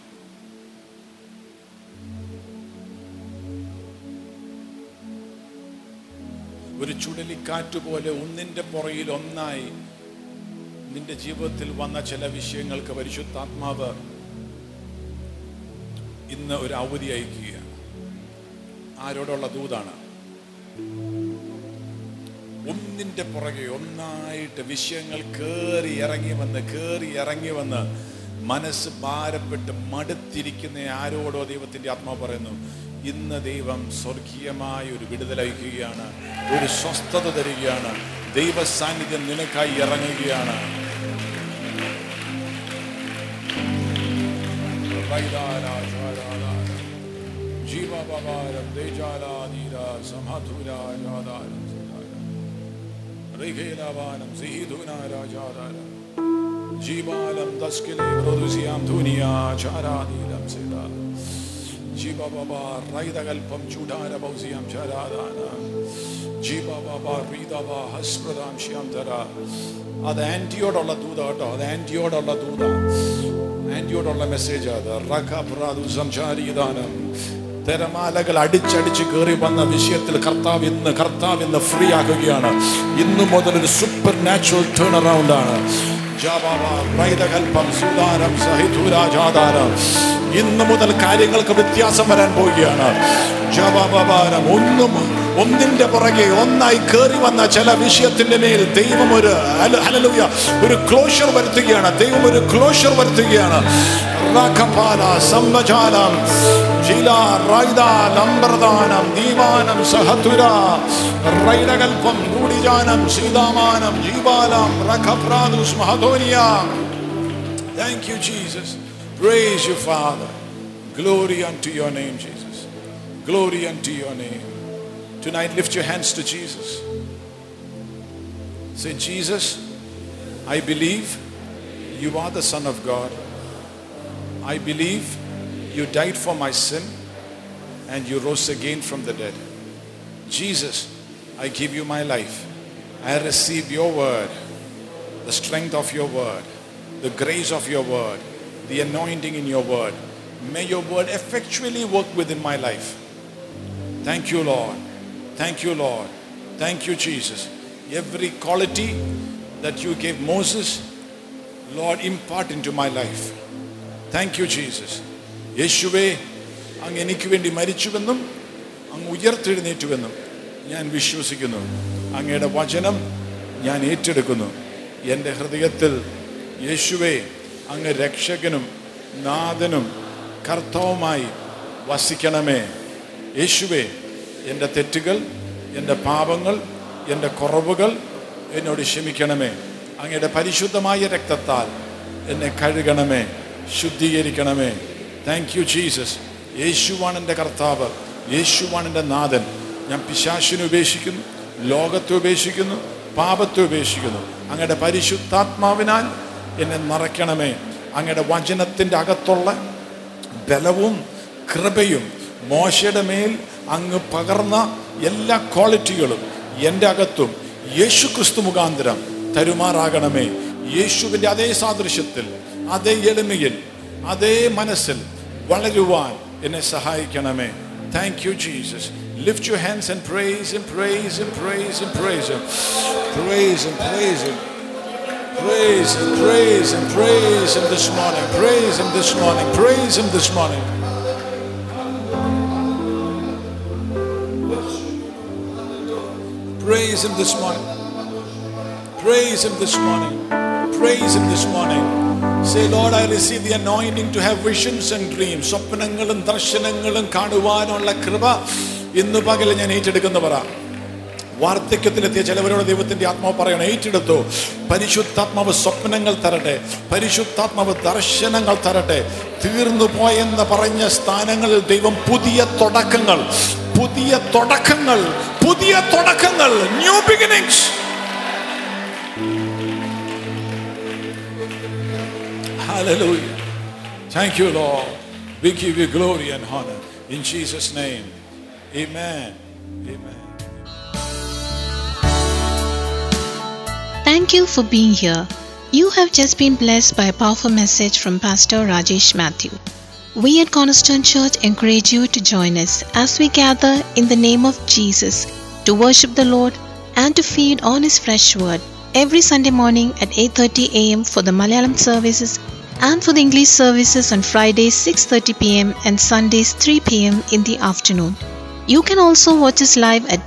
ഒരു ചുഴലിക്കാറ്റ് പോലെ ഒന്നിന്റെ പുറയിൽ ഒന്നായി നിന്റെ ജീവിതത്തിൽ വന്ന ചില വിഷയങ്ങൾക്ക് പരിശുദ്ധാത്മാവ് ഇന്ന് ഒരു അവധി അയക്കുകയാണ് ആരോടുള്ള ദൂതാണ് ഒന്നിന്റെ പുറകെ ഒന്നായിട്ട് വിഷയങ്ങൾ കേറി ഇറങ്ങി വന്ന് കേറി ഇറങ്ങി വന്ന് മനസ്സ് ഭാരപ്പെട്ട് മടുത്തിരിക്കുന്ന ആരോടോ ദൈവത്തിന്റെ ആത്മാവ് പറയുന്നു ഇന്ന് ദൈവം സ്വർഗീയമായ ഒരു വിടുതലയക്കുകയാണ് ഒരു സ്വസ്ഥത തരികയാണ് ദൈവ സാന്നിധ്യം നിനക്കായി ഇറങ്ങുകയാണ് ജീവപവാരം തേജാലാധീര സമധുരാജാധാരം ഋഖേലവാനം സിഹിധുനാരാജാധാരം ജീവാലം തസ്കിലെ മൃദുസിയാം ധുനിയാചാരാധീരം സിത ജീവപവാ റൈതകൽപ്പം ചൂടാരഭൗസിയാം ചാരാധാന ജീബാബാബ റീദാബ ഹസ്പ്രദാം ശ്യാംധര അത് ആന്റിയോടുള്ള ദൂത കേട്ടോ അത് ആന്റിയോടുള്ള ദൂത ആന്റിയോടുള്ള മെസ്സേജ് അത് റഖബ്രാദു സംസാരിദാനം തിരമാലകൾ അടിച്ചടിച്ച് കയറി വന്ന വിഷയത്തിൽ കർത്താവ് ഇന്ന് കർത്താവ് ഇന്ന് ഫ്രീ ആക്കുകയാണ് ഇന്നു മുതൽ ഒരു സൂപ്പർ നാച്ചുറൽ ടേൺ അറൗണ്ട് ആണ് ജാബാബ, റൈതകൽപ്പം, സുതാരം, സഹിതുരാജാധാരം. ഇന്ന് മുതൽ കാര്യങ്ങൾക്ക് വ്യത്യാസം വരാൻ പോവുകയാണ് ജാബാബാരം. ഒന്നും ഒന്നിന്റെ പുറകെ ഒന്നായി കയറി വന്ന ചില വിഷയത്തിന്റെ മേൽ ദൈവം ഒരു ഹല- ഹല്ലേലൂയ, ഒരു ക്ലോഷർ വരുത്തുകയാണ് ദൈവം ഒരു ക്ലോഷർ വരുത്തുകയാണ് റാഖപാല, സമ്മജാലം, ജില, റൈദ, ലംബർദാനം, ദീവാനം, സഹതുര, റൈഡകൽപ്പം, റൂഡിജാനം, സീതാമാനം, ജീവാലം, റഖപ്രാദുസ്, മഹദോനിയ. Thank you, Jesus. Praise you, Father. Glory unto your name, Jesus. Glory unto your name. Tonight, lift your hands to Jesus. Say, Jesus, I believe you are the Son of God. I believe you died for my sin and you rose again from the dead. Jesus, I give you my life. I receive your word, the strength of your word, the grace of your word, the anointing in your word. May your word effectually work within my life. Thank you, Lord. Thank you, Lord. Thank you, Jesus. Every quality that you gave Moses, Lord, impart into my life. Thank you Jesus യേശുവേ അങ്ങ് എനിക്ക് വേണ്ടി മരിച്ചുവെന്നും അങ്ങ് ഉയർത്തെഴുന്നേറ്റുവെന്നും ഞാൻ വിശ്വസിക്കുന്നു അങ്ങയുടെ വചനം ഞാൻ ഏറ്റെടുക്കുന്നു എൻ്റെ ഹൃദയത്തിൽ യേശുവേ അങ്ങ് രക്ഷകനും നാഥനും കർത്താവുമായി വസിക്കണമേ യേശുവേ എൻ്റെ തെറ്റുകൾ എൻ്റെ പാപങ്ങൾ എൻ്റെ കുറവുകൾ എന്നോട് ക്ഷമിക്കണമേ അങ്ങയുടെ പരിശുദ്ധമായ രക്തത്താൽ എന്നെ കഴുകണമേ ശുദ്ധീകരിക്കണമേ താങ്ക് യു ജീസസ് യേശുവാണ് എൻ്റെ കർത്താവ് യേശുവാണ് എൻ്റെ നാഥൻ ഞാൻ പിശാശിനെ ഉപേക്ഷിക്കുന്നു ലോകത്തെ ഉപേക്ഷിക്കുന്നു പാപത്തെ ഉപേക്ഷിക്കുന്നു അങ്ങയുടെ പരിശുദ്ധാത്മാവിനാൽ എന്നെ നിറയ്ക്കണമേ അങ്ങയുടെ വചനത്തിൻ്റെ അകത്തുള്ള ബലവും കൃപയും മോശയുടെ മേൽ അങ്ങ് പകർന്ന എല്ലാ ക്വാളിറ്റികളും എൻ്റെ അകത്തും യേശു ക്രിസ്തു മുഖാന്തരം തരുമാറാകണമേ യേശുവിൻ്റെ അതേ സാദൃശ്യത്തിൽ അതേ എളിമയിൽ അതേ മനസ്സിൽ വളരുവാൻ എന്നെ സഹായിക്കണമേ thank you Jesus lift you hands and praise him praise him praise him praise him praise him praise him praise him praise him praise him this morning praise him this morning praise him this morning praise him this morning praise him this morning praise him this morning say lord i receive the anointing to have visions and dreams സ്വപ്നങ്ങളും ദർശനങ്ങളും കാണുവാനുള്ള കൃപ ഇന്ന് പകൽ ഞാൻ ഏറ്റെടുക്കുന്ന പറ വാർദ്ധക്യത്തിലെത്തിയ ചിലവരോട് ദൈവത്തിന്റെ ആത്മാവ് പറയണം ഏറ്റെടുത്തു പരിശുദ്ധാത്മാവ് സ്വപ്നങ്ങൾ തരട്ടെ പരിശുദ്ധാത്മാവ് ദർശനങ്ങൾ തരട്ടെ തീർന്നു പോയെന്ന് പറഞ്ഞ സ്ഥാനങ്ങളിൽ ദൈവം പുതിയ തുടക്കങ്ങൾ പുതിയ തുടക്കങ്ങൾ പുതിയ തുടക്കങ്ങൾ new beginnings Hallelujah. Thank you, Lord. We give you glory and honor. In Jesus' name. Amen. Amen. Thank you for being here. You have just been blessed by a powerful message from Pastor Rajesh Matthew. We at Cornerstone Church encourage you to join us as we gather in the name of Jesus to worship the Lord and to feed on his fresh word every Sunday morning at 8:30 a.m. for the Malayalam services and for the English services on Fridays 6:30 p.m. and Sundays 3 p.m. in the afternoon. You can also watch us live at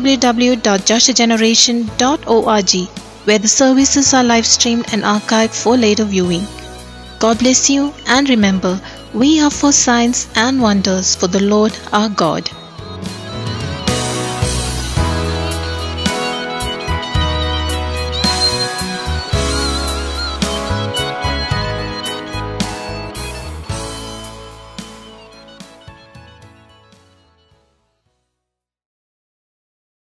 www.joshageneration.org where the services are live streamed and archived for later viewing. God bless you and remember, we are for signs and wonders for the Lord our God.